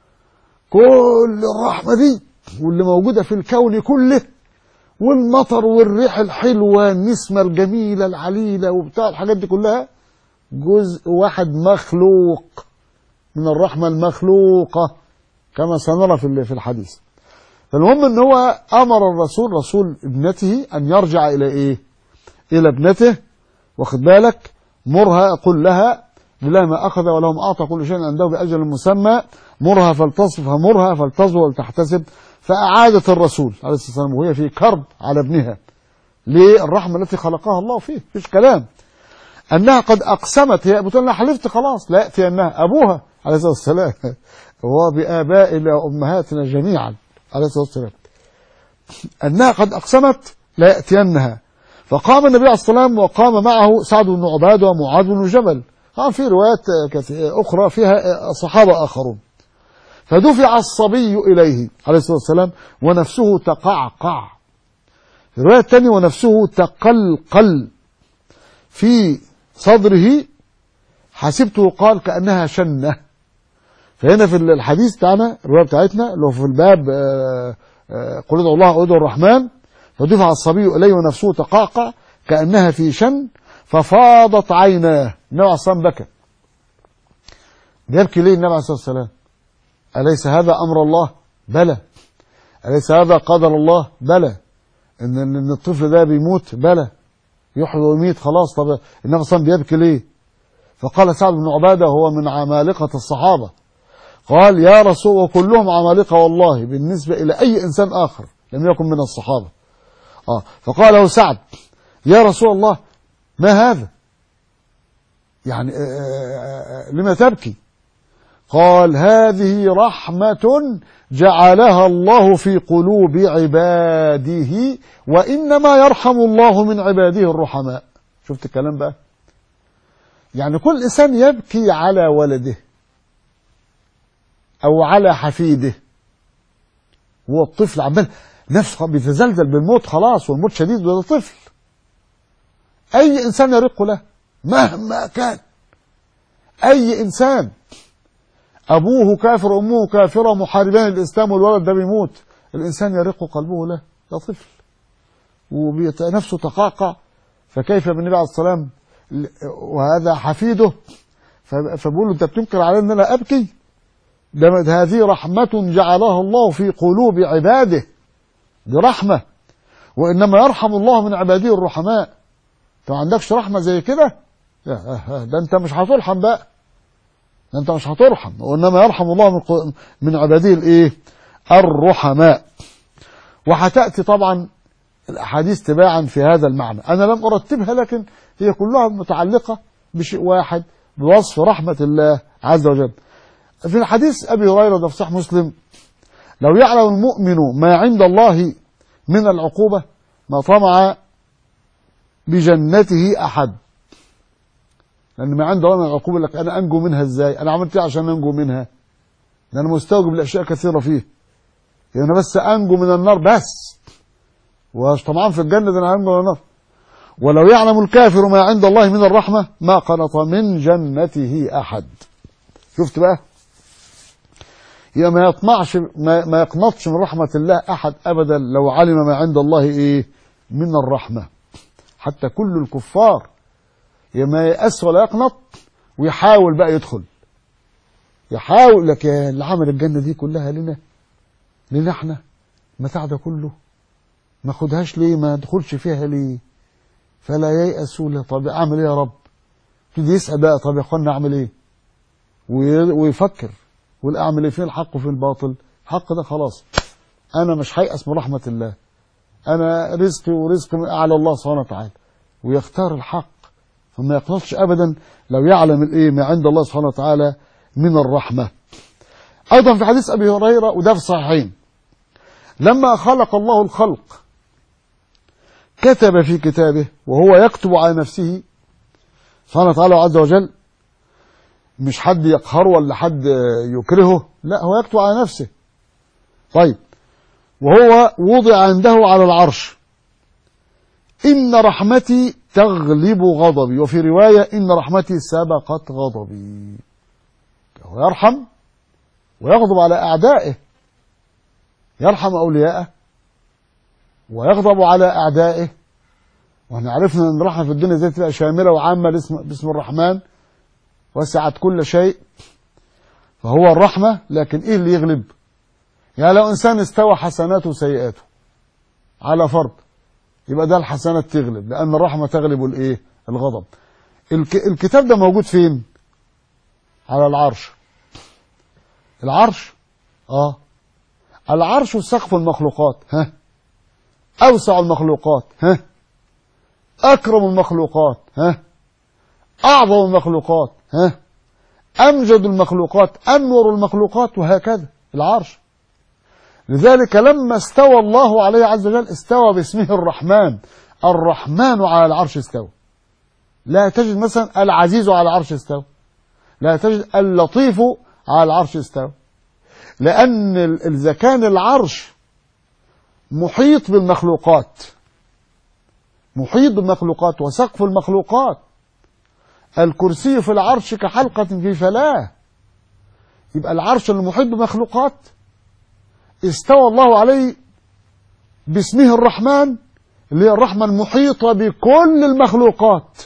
كل الرحمة دي واللي موجودة في الكون كله والمطر والريح الحلوة النسمة الجميلة العليلة وبتاع الحاجات دي كلها جزء واحد مخلوق من الرحمة المخلوقة كما سنرى في الحديث فالمهم ان هو امر الرسول رسول ابنته ان يرجع الى ايه الى ابنته واخد بالك مرها قل لها لله ما اخذ وله ما اعطى كل شيء عنده باجل مسمى مرها فلتصف مرها فلتصبر ولتحتسب فاعادت الرسول عليه الصلاه والسلام وهي في كرب على ابنها للرحمه التي خلقها الله فيه مفيش كلام انها قد اقسمت هي بتقول لها حلفت خلاص لا ياتي انها ابوها عليه الصلاه والسلام وبابائنا وامهاتنا جميعا عليه الصلاه والسلام انها قد اقسمت لا ياتينها فقام النبي عليه الصلاه والسلام وقام معه سعد بن عباده ومعاذ بن جبل طبعا في روايات أخرى فيها صحابة آخرون فدفع الصبي إليه عليه الصلاة والسلام ونفسه تقعقع في الرواية الثانية ونفسه تقلقل في صدره حسبته قال كأنها شنة فهنا في الحديث بتاعنا الرواية بتاعتنا اللي هو في الباب قل ادعوا الله أعوذ الرحمن فدفع الصبي إليه ونفسه تقعقع كأنها في شن ففاضت عيناه النبي عليه الصلاة والسلام بكى بيبكي ليه النبي عليه الصلاة والسلام أليس هذا أمر الله بلى أليس هذا قدر الله بلى إن, إن الطفل ده بيموت بلى يحيي ويميت خلاص طب النبي صلى الله عليه وسلم بيبكي ليه فقال سعد بن عبادة هو من عمالقة الصحابة قال يا رسول وكلهم عمالقة والله بالنسبة إلى أي إنسان آخر لم يكن من الصحابة آه فقال له سعد يا رسول الله ما هذا يعني لما تبكي قال هذه رحمة جعلها الله في قلوب عباده وإنما يرحم الله من عباده الرحماء شفت الكلام بقى يعني كل إنسان يبكي على ولده أو على حفيده هو الطفل عمال نفسه بيتزلزل بالموت خلاص والموت شديد وده طفل أي إنسان يرق له مهما كان أي إنسان أبوه كافر أمه كافرة محاربان الإسلام والولد ده بيموت الإنسان يرق قلبه له ده طفل ونفسه تقعقع فكيف بالنبي عليه الصلاة والسلام وهذا حفيده فبيقول له أنت بتنكر علي أن أنا أبكي ده هذه رحمة جعلها الله في قلوب عباده دي رحمة وإنما يرحم الله من عباده الرحماء انت ما عندكش رحمة زي كده ده انت مش هترحم بقى ده انت مش هترحم وانما يرحم الله من من عباده الايه الرحماء وهتأتي طبعا الأحاديث تباعا في هذا المعنى أنا لم أرتبها لكن هي كلها متعلقة بشيء واحد بوصف رحمة الله عز وجل في الحديث أبي هريرة ده في صحيح مسلم لو يعلم المؤمن ما عند الله من العقوبة ما طمع بجنته أحد لأن ما عند الله من العقوبة لك أنا أنجو منها إزاي أنا عملت إيه عشان أنجو منها لأن مستوجب لأشياء كثيرة فيه يعني أنا بس أنجو من النار بس وطبعا في الجنة ده أنا أنجو من النار ولو يعلم الكافر ما عند الله من الرحمة ما قنط من جنته أحد شفت بقى يبقى ما يطمعش ما, ما يقنطش من رحمة الله أحد أبدا لو علم ما عند الله إيه من الرحمة حتى كل الكفار يا ما يأس ولا يقنط ويحاول بقى يدخل يحاول لك يا اللي عمل الجنة دي كلها لنا لنا احنا المتاع ده كله ما خدهاش ليه ما ندخلش فيها ليه فلا ييأس ولا طب اعمل ايه يا رب يبتدي يسأل بقى طب يا اخوانا اعمل ايه ويفكر ويقول اعمل ايه فين الحق وفين الباطل الحق ده خلاص انا مش هيأس من رحمة الله انا رزقي ورزق على الله سبحانه وتعالى ويختار الحق فما يقنطش ابدا لو يعلم الايه ما عند الله سبحانه وتعالى من الرحمه ايضا في حديث ابي هريره وده في الصحيحين لما خلق الله الخلق كتب في كتابه وهو يكتب على نفسه سبحانه وتعالى عز وجل مش حد يقهره ولا حد يكرهه لا هو يكتب على نفسه طيب وهو وضع عنده على العرش إن رحمتي تغلب غضبي وفي رواية إن رحمتي سبقت غضبي هو يرحم ويغضب على أعدائه يرحم أولياءه ويغضب على أعدائه واحنا عرفنا أن الرحمة في الدنيا زي تبقى شاملة وعامة باسم, باسم الرحمن وسعت كل شيء فهو الرحمة لكن إيه اللي يغلب يعني لو إنسان استوى حسناته وسيئاته على فرض يبقى ده الحسنات تغلب لأن الرحمة تغلب الإيه الغضب الك... الكتاب ده موجود فين على العرش العرش اه العرش سقف المخلوقات ها أوسع المخلوقات ها أكرم المخلوقات ها أعظم المخلوقات ها أمجد المخلوقات أنور المخلوقات وهكذا العرش لذلك لما استوى الله عليه عز وجل استوى باسمه الرحمن الرحمن على العرش استوى لا تجد مثلا العزيز على العرش استوى لا تجد اللطيف على العرش استوى لأن إذا كان العرش محيط بالمخلوقات محيط بالمخلوقات وسقف المخلوقات الكرسي في العرش كحلقة في فلاة يبقى العرش المحيط بمخلوقات استوى الله عليه باسمه الرحمن اللي هي الرحمة المحيطة بكل المخلوقات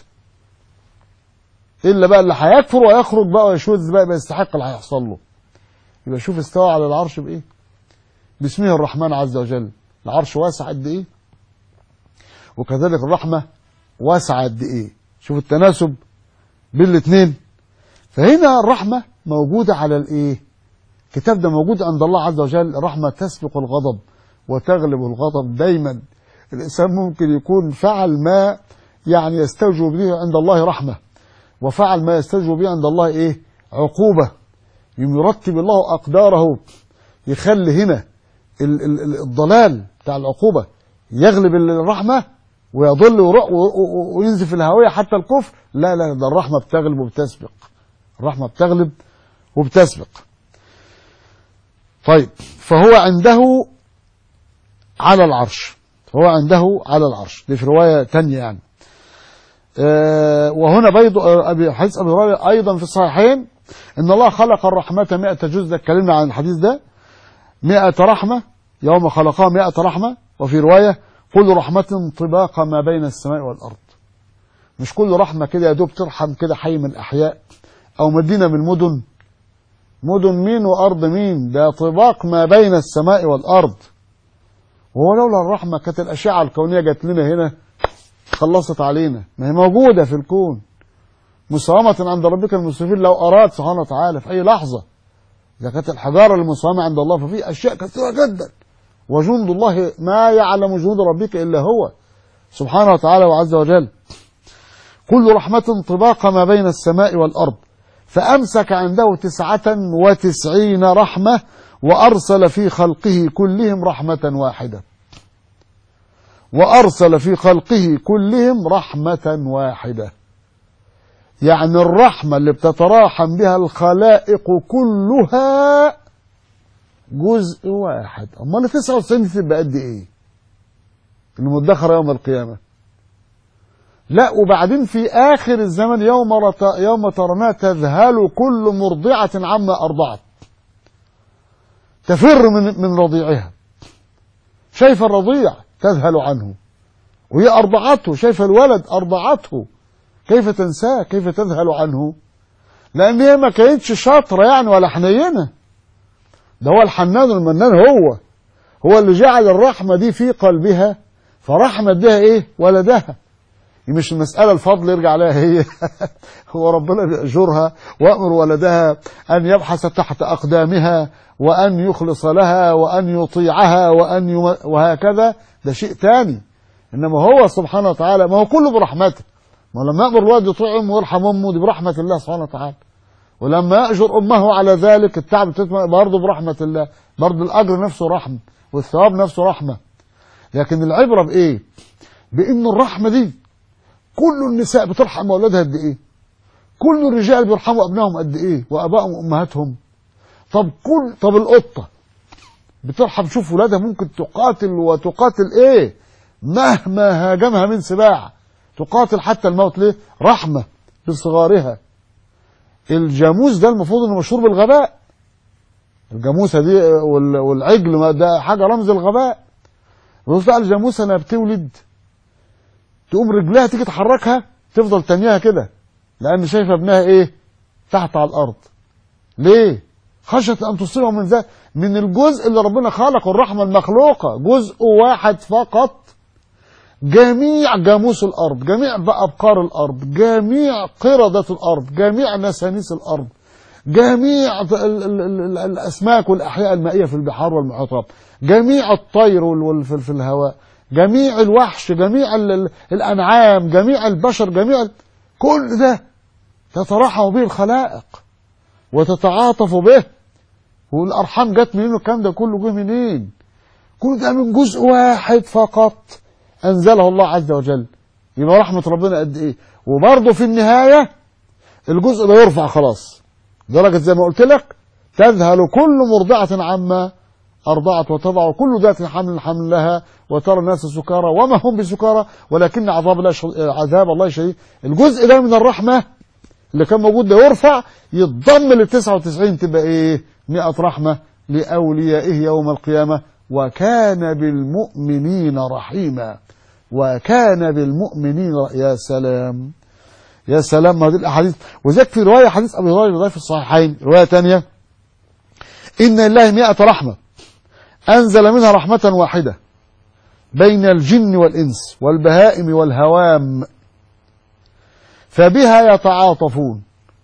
إلا بقى اللي هيكفر ويخرج بقى ويشوذ بقى يستحق اللي هيحصل له يبقى شوف استوى على العرش بإيه باسمه الرحمن عز وجل العرش واسع قد إيه وكذلك الرحمة واسعة قد إيه شوف التناسب بين الاثنين فهنا الرحمة موجودة على الإيه الكتاب ده موجود عند الله عز وجل الرحمة تسبق الغضب وتغلب الغضب دايما الإنسان ممكن يكون فعل ما يعني يستوجب به عند الله رحمة وفعل ما يستوجب به عند الله إيه عقوبة يرتب الله أقداره يخلي هنا الضلال بتاع العقوبة يغلب الرحمة ويضل وينزل في الهوية حتى الكفر لا لا ده الرحمة بتغلب وبتسبق الرحمة بتغلب وبتسبق طيب فهو عنده على العرش فهو عنده على العرش دي في رواية تانية يعني آه وهنا بيض أبي حديث أبي هريرة أيضا في الصحيحين إن الله خلق الرحمة مئة جزء اتكلمنا عن الحديث ده مئة رحمة يوم خلقها مئة رحمة وفي رواية كل رحمة طباق ما بين السماء والأرض مش كل رحمة كده يا دوب ترحم كده حي من الأحياء أو مدينة من المدن مدن مين وأرض مين ده طباق ما بين السماء والأرض وهو لولا الرحمة كانت الأشعة الكونية جات لنا هنا خلصت علينا ما هي موجودة في الكون مساومة عند ربك المسرفين لو أراد سبحانه وتعالى في أي لحظة إذا كانت الحجارة المصامة عند الله ففي أشياء كثيرة جدا وجند الله ما يعلم جنود ربك إلا هو سبحانه وتعالى وعز وجل كل رحمة طباق ما بين السماء والأرض فأمسك عنده تسعة وتسعين رحمة وأرسل في خلقه كلهم رحمة واحدة وأرسل في خلقه كلهم رحمة واحدة يعني الرحمة اللي بتتراحم بها الخلائق كلها جزء واحد أمال 99 تبقى قد إيه؟ المدخرة يوم القيامة لا وبعدين في آخر الزمن يوم رت... يوم ترونها تذهل كل مرضعة عما أرضعت تفر من من رضيعها شايف الرضيع تذهل عنه وهي أرضعته شايف الولد أرضعته كيف تنساه كيف تذهل عنه لأن هي ما كانتش شاطرة يعني ولا حنينة ده هو الحنان المنان هو هو اللي جعل الرحمة دي في قلبها فرحمت بها ايه ولدها مش المسألة الفضل يرجع لها هي هو ربنا بيأجرها وأمر ولدها أن يبحث تحت أقدامها وأن يخلص لها وأن يطيعها وأن يم... وهكذا ده شيء تاني إنما هو سبحانه وتعالى ما هو كله برحمته ما لما يأمر الولد يطيع أمه ويرحم أمه دي برحمة الله سبحانه وتعالى ولما يأجر أمه على ذلك التعب برضه برحمة الله برضه الأجر نفسه رحمة والثواب نفسه رحمة لكن العبرة بإيه؟ بإن الرحمة دي كل النساء بترحم أولادها قد إيه؟ كل الرجال بيرحموا أبنائهم قد إيه؟ وآبائهم وأمهاتهم طب كل طب القطة بترحم شوف ولادها ممكن تقاتل وتقاتل إيه؟ مهما هاجمها من سباع تقاتل حتى الموت ليه؟ رحمة بصغارها الجاموس ده المفروض انه مشهور بالغباء الجاموسه دي والعجل ده حاجه رمز الغباء بص بقى الجاموسه لما بتولد تقوم رجلها تيجي تحركها تفضل تانيها كده لان شايفه ابنها ايه تحت على الارض ليه خشت ان تصيبه من ذا من الجزء اللي ربنا خلقه الرحمه المخلوقه جزء واحد فقط جميع جاموس الارض جميع ابقار الارض جميع قردة الارض جميع نسانيس الارض جميع الاسماك والاحياء المائيه في البحار والمحيطات جميع الطير في الهواء جميع الوحش جميع الانعام جميع البشر جميع كل ده تترحم به الخلائق وتتعاطف به والارحام جت منين الكلام ده كله جه منين كل ده من جزء واحد فقط أنزله الله عز وجل يبقى رحمة ربنا قد إيه وبرضه في النهاية الجزء ده يرفع خلاص درجة زي ما قلت لك تذهل كل مرضعة عما أرضعت وتضع كل ذات حمل حملها وترى الناس سكارى وما هم بسكارى ولكن عذاب الله عذاب الله شديد الجزء ده من الرحمة اللي كان موجود ده يرفع يتضم لل 99 تبقى ايه 100 رحمة لأوليائه يوم القيامة وكان بالمؤمنين رحيما وكان بالمؤمنين يا سلام يا سلام هذه الاحاديث وذلك في روايه حديث ابي هريره في الصحيحين روايه ثانيه ان لله مئة رحمه انزل منها رحمه واحده بين الجن والانس والبهائم والهوام فبها يتعاطفون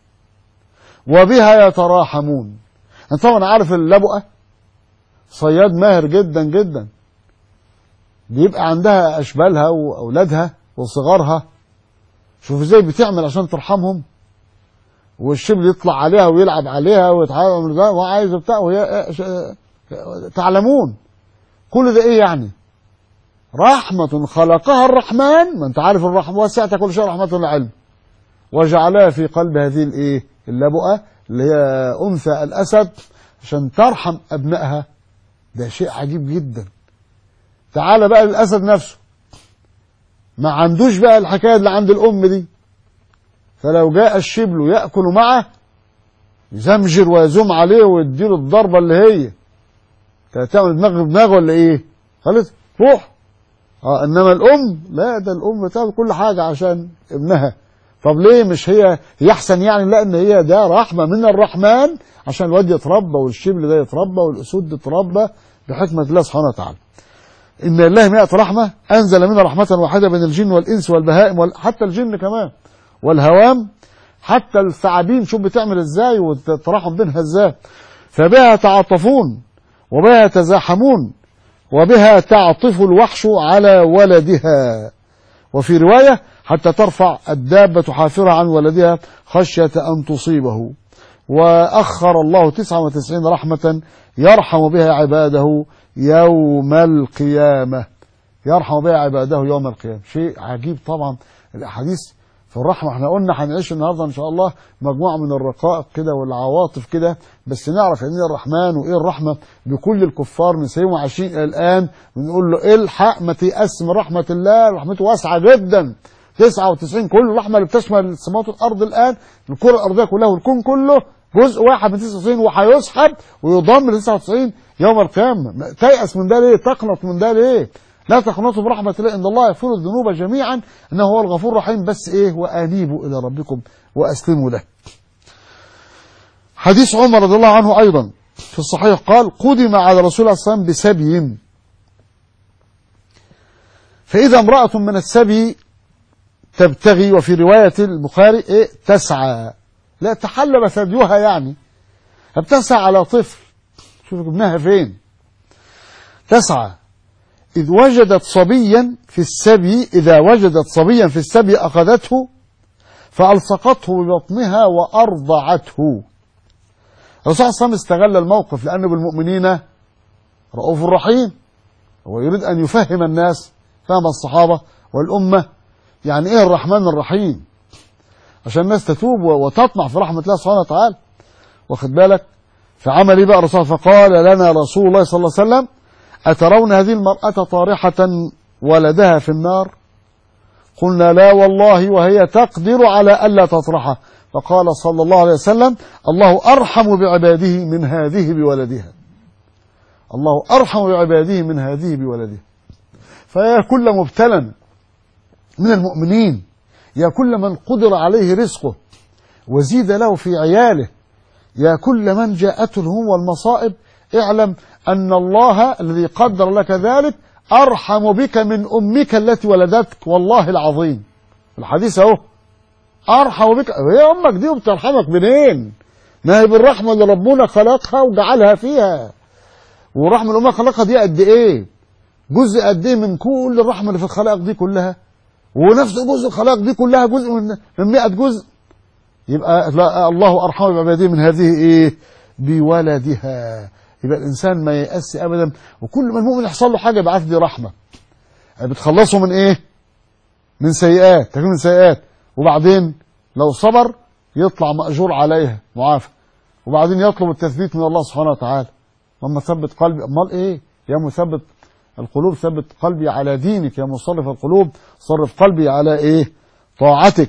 وبها يتراحمون انت طبعا عارف اللبؤه صياد ماهر جدا جدا بيبقى عندها اشبالها واولادها وصغارها شوف ازاي بتعمل عشان ترحمهم والشبل يطلع عليها ويلعب عليها ويتعامل ده وعايز بتاع وهي تعلمون كل ده ايه يعني رحمة خلقها الرحمن ما انت عارف الرحمة وسعت كل شيء رحمة العلم وجعلها في قلب هذه الايه اللبؤة اللي هي انثى الاسد عشان ترحم ابنائها ده شيء عجيب جدا تعال بقى للأسد نفسه ما عندوش بقى الحكاية اللي عند الأم دي فلو جاء الشبل يأكل معه يزمجر ويزوم عليه ويديله الضربة اللي هي تعمل دماغ بدماغه ولا ايه خلاص روح اه انما الام لا ده الام تعمل كل حاجة عشان ابنها طب ليه مش هي هي احسن يعني لا ان هي ده رحمة من الرحمن عشان الواد يتربى والشبل ده يتربى والاسود تتربى بحكمة الله سبحانه وتعالى إن الله مئة رحمة أنزل منها رحمة واحدة بين الجن والإنس والبهائم وال... حتى الجن كمان والهوام حتى الثعابين شوف بتعمل ازاي وتترحم بينها ازاي فبها يتعاطفون وبها يتزاحمون وبها تعطف الوحش على ولدها وفي رواية حتى ترفع الدابة حافرها عن ولدها خشية أن تصيبه وأخر الله 99 رحمة يرحم بها عباده يوم القيامة يرحم بها عباده يوم القيامة شيء عجيب طبعا الأحاديث في الرحمة احنا قلنا هنعيش النهاردة إن شاء الله مجموعة من الرقائق كده والعواطف كده بس نعرف يعني ايه الرحمن وإيه الرحمة بكل الكفار من سيوم عشرين إلى الآن بنقول له الحق ما تيأس من رحمة الله رحمته واسعة جدا 99 كل الرحمة اللي بتشمل السماوات والأرض الآن الكرة الأرضية كلها والكون كله جزء واحد من 99 وهيسحب ويضم ل 99 يوم القيامة تيأس من ده ليه تقنط من ده ليه لا تقنطوا برحمة الله إن الله يغفر الذنوب جميعا إنه هو الغفور الرحيم بس إيه وأنيبوا إلى ربكم وأسلموا له حديث عمر رضي الله عنه أيضا في الصحيح قال قدم على رسول الله صلى الله عليه وسلم بسبي فإذا امرأة من السبي تبتغي وفي رواية البخاري إيه تسعى لا تحلب ثديها يعني بتسعى على طفل شوف ابنها فين تسعى إذ وجدت صبيا في السبي إذا وجدت صبيا في السبي أخذته فألصقته ببطنها وأرضعته الرسول صلى الله عليه وسلم استغل الموقف لأنه بالمؤمنين رؤوف رحيم هو يريد أن يفهم الناس فهم الصحابة والأمة يعني إيه الرحمن الرحيم عشان الناس تتوب وتطمع في رحمة الله سبحانه وتعالى واخد بالك فعمل ايه بقى الرسول فقال لنا رسول الله صلى الله عليه وسلم أترون هذه المرأة طارحة ولدها في النار قلنا لا والله وهي تقدر على ألا تطرحه فقال صلى الله عليه وسلم الله أرحم بعباده من هذه بولدها الله أرحم بعباده من هذه بولدها فيا كل مبتلى من المؤمنين يا كل من قدر عليه رزقه وزيد له في عياله يا كل من جاءته الهموم والمصائب اعلم أن الله الذي قدر لك ذلك أرحم بك من أمك التي ولدتك والله العظيم الحديث أهو أرحم بك هي أمك دي وبترحمك منين ما هي بالرحمة اللي ربنا خلقها وجعلها فيها ورحمة الأمة خلقها دي قد إيه جزء قد إيه من كل الرحمة اللي في الخلائق دي كلها ونفس جزء الخلائق دي كلها جزء من من 100 جزء يبقى لا الله ارحم بعباده من هذه ايه بولدها يبقى الانسان ما ييأس ابدا وكل ما المؤمن يحصل له حاجه يبعث دي رحمه يعني بتخلصه من ايه من سيئات تكون من سيئات وبعدين لو صبر يطلع مأجور عليها معافى وبعدين يطلب التثبيت من الله سبحانه وتعالى اما ثبت قلبي امال ايه يا مثبت القلوب ثبت قلبي على دينك يا مصرف القلوب صرف قلبي على ايه طاعتك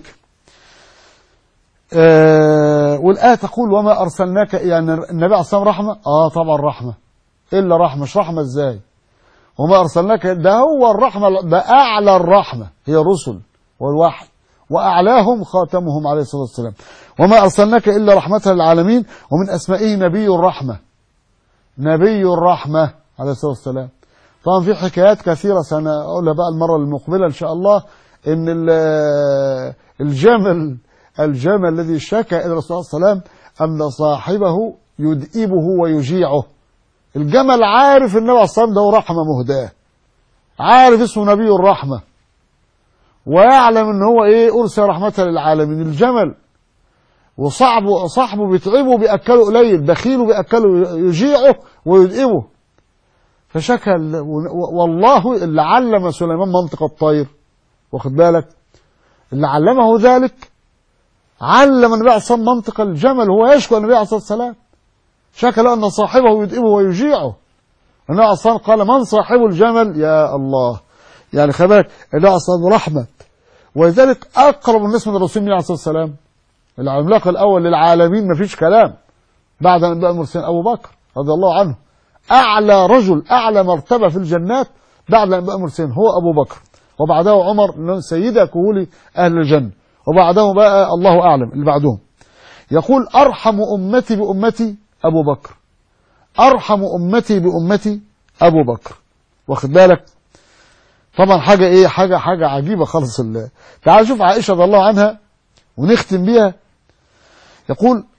آه والآية تقول وما أرسلناك يعني النبي عليه الصلاة والسلام رحمة آه طبعا رحمة إلا رحمة مش رحمة إزاي وما أرسلناك ده هو الرحمة ده أعلى الرحمة هي الرسل والوحي وأعلاهم خاتمهم عليه الصلاة والسلام وما أرسلناك إلا رحمة للعالمين ومن أسمائه نبي الرحمة نبي الرحمة عليه الصلاة والسلام طبعا في حكايات كثيرة سنقولها بقى المرة المقبلة إن شاء الله إن الجمل الجمل الذي شكى إلى الرسول صلى الله عليه وسلم أن صاحبه يدئبه ويجيعه الجمل عارف النبي عليه الصلاة والسلام ده رحمة مهداة عارف اسمه نبي الرحمة ويعلم ان هو ايه ارسل رحمة للعالمين الجمل وصاحبه صاحبه بيتعبه بيأكله قليل بخيله بيأكله يجيعه ويدئبه فشكى والله اللي علم سليمان منطق الطير واخد بالك اللي علمه ذلك علم النبي عليه الصلاه والسلام منطق الجمل هو يشكو النبي عليه الصلاه والسلام شكى له ان صاحبه يدئبه ويجيعه النبي عليه الصلاه والسلام قال من صاحب الجمل يا الله يعني خلي بالك النبي عليه الصلاه والسلام رحمه ولذلك اقرب الناس من الرسول عليه الصلاه والسلام العملاق الاول للعالمين ما فيش كلام بعد الانبياء المرسلين ابو بكر رضي الله عنه اعلى رجل اعلى مرتبه في الجنات بعد الانبياء المرسلين هو ابو بكر وبعده عمر سيدة كهول اهل الجنه وبعده بقى الله أعلم اللي بعدهم يقول أرحم أمتي بأمتي أبو بكر أرحم أمتي بأمتي أبو بكر واخد بالك طبعا حاجة إيه حاجة حاجة عجيبة خالص تعال شوف عائشة رضي الله عنها ونختم بيها يقول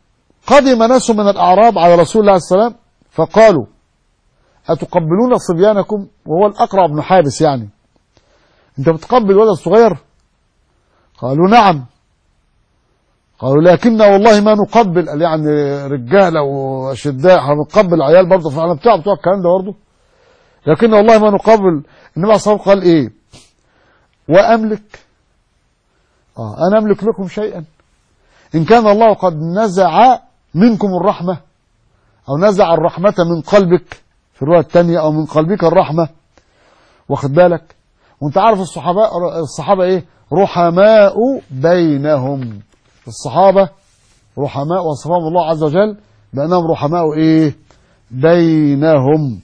قدم ناس من الأعراب على رسول الله عليه السلام فقالوا أتقبلون صبيانكم وهو الأقرع بن حابس يعني أنت بتقبل ولد صغير قالوا نعم قالوا لكن والله ما نقبل قال يعني رجاله وشداء هنقبل عيال برضه فاحنا بتاع بتوع الكلام ده برضه لكن والله ما نقبل النبي عليه الصلاه قال ايه واملك اه انا املك لكم شيئا ان كان الله قد نزع منكم الرحمه او نزع الرحمه من قلبك في الروايه الثانيه او من قلبك الرحمه واخد بالك وانت عارف الصحابه الصحابه ايه رحماء بينهم الصحابة رحماء وصفهم الله عز وجل بأنهم رحماء إيه بينهم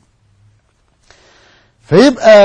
فيبقى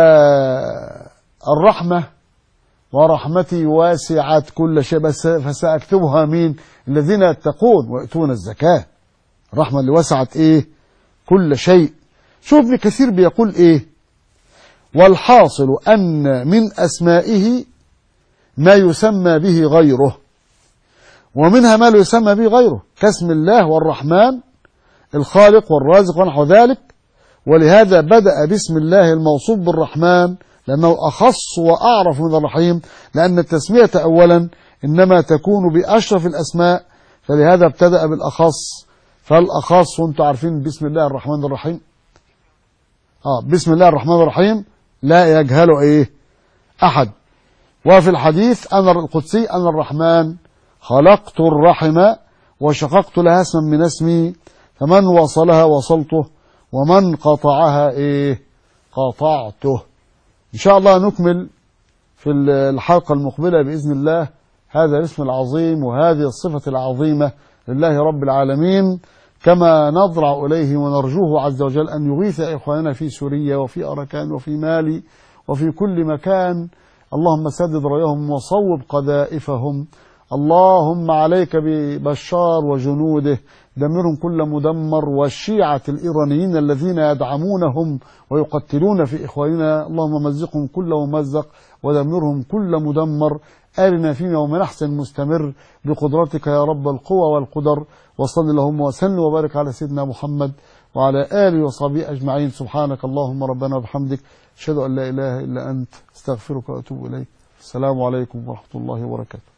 الرحمة ورحمتي واسعت كل شيء بس فسأكتبها مين الذين يتقون ويؤتون الزكاة الرحمة اللي وسعت إيه كل شيء شوف ابن كثير بيقول إيه والحاصل أن من أسمائه ما يسمى به غيره ومنها ما لا يسمى به غيره كاسم الله والرحمن الخالق والرازق ونحو ذلك ولهذا بدأ باسم الله الموصوف بالرحمن لأنه أخص وأعرف من الرحيم لأن التسمية أولا إنما تكون بأشرف الأسماء فلهذا ابتدأ بالأخص فالأخص وانتم عارفين بسم الله الرحمن الرحيم آه بسم الله الرحمن الرحيم لا يجهل إيه أحد وفي الحديث أنا القدسي أنا الرحمن خلقت الرحم وشققت لها اسما من اسمي فمن وصلها وصلته ومن قطعها ايه قطعته ان شاء الله نكمل في الحلقة المقبلة بإذن الله هذا الاسم العظيم وهذه الصفة العظيمة لله رب العالمين كما نضرع إليه ونرجوه عز وجل أن يغيث إخواننا في سوريا وفي أركان وفي مالي وفي كل مكان اللهم سدد رأيهم وصوب قذائفهم اللهم عليك ببشار وجنوده دمرهم كل مدمر والشيعة الإيرانيين الذين يدعمونهم ويقتلون في إخواننا اللهم مزقهم كل ممزق ودمرهم كل مدمر آلنا فينا ومن أحسن مستمر بقدرتك يا رب القوى والقدر وصل اللهم وسلم وبارك على سيدنا محمد وعلى آله وصحبه أجمعين سبحانك اللهم ربنا وبحمدك أشهد أن لا إله إلا أنت استغفرك وأتوب إليك السلام عليكم ورحمة الله وبركاته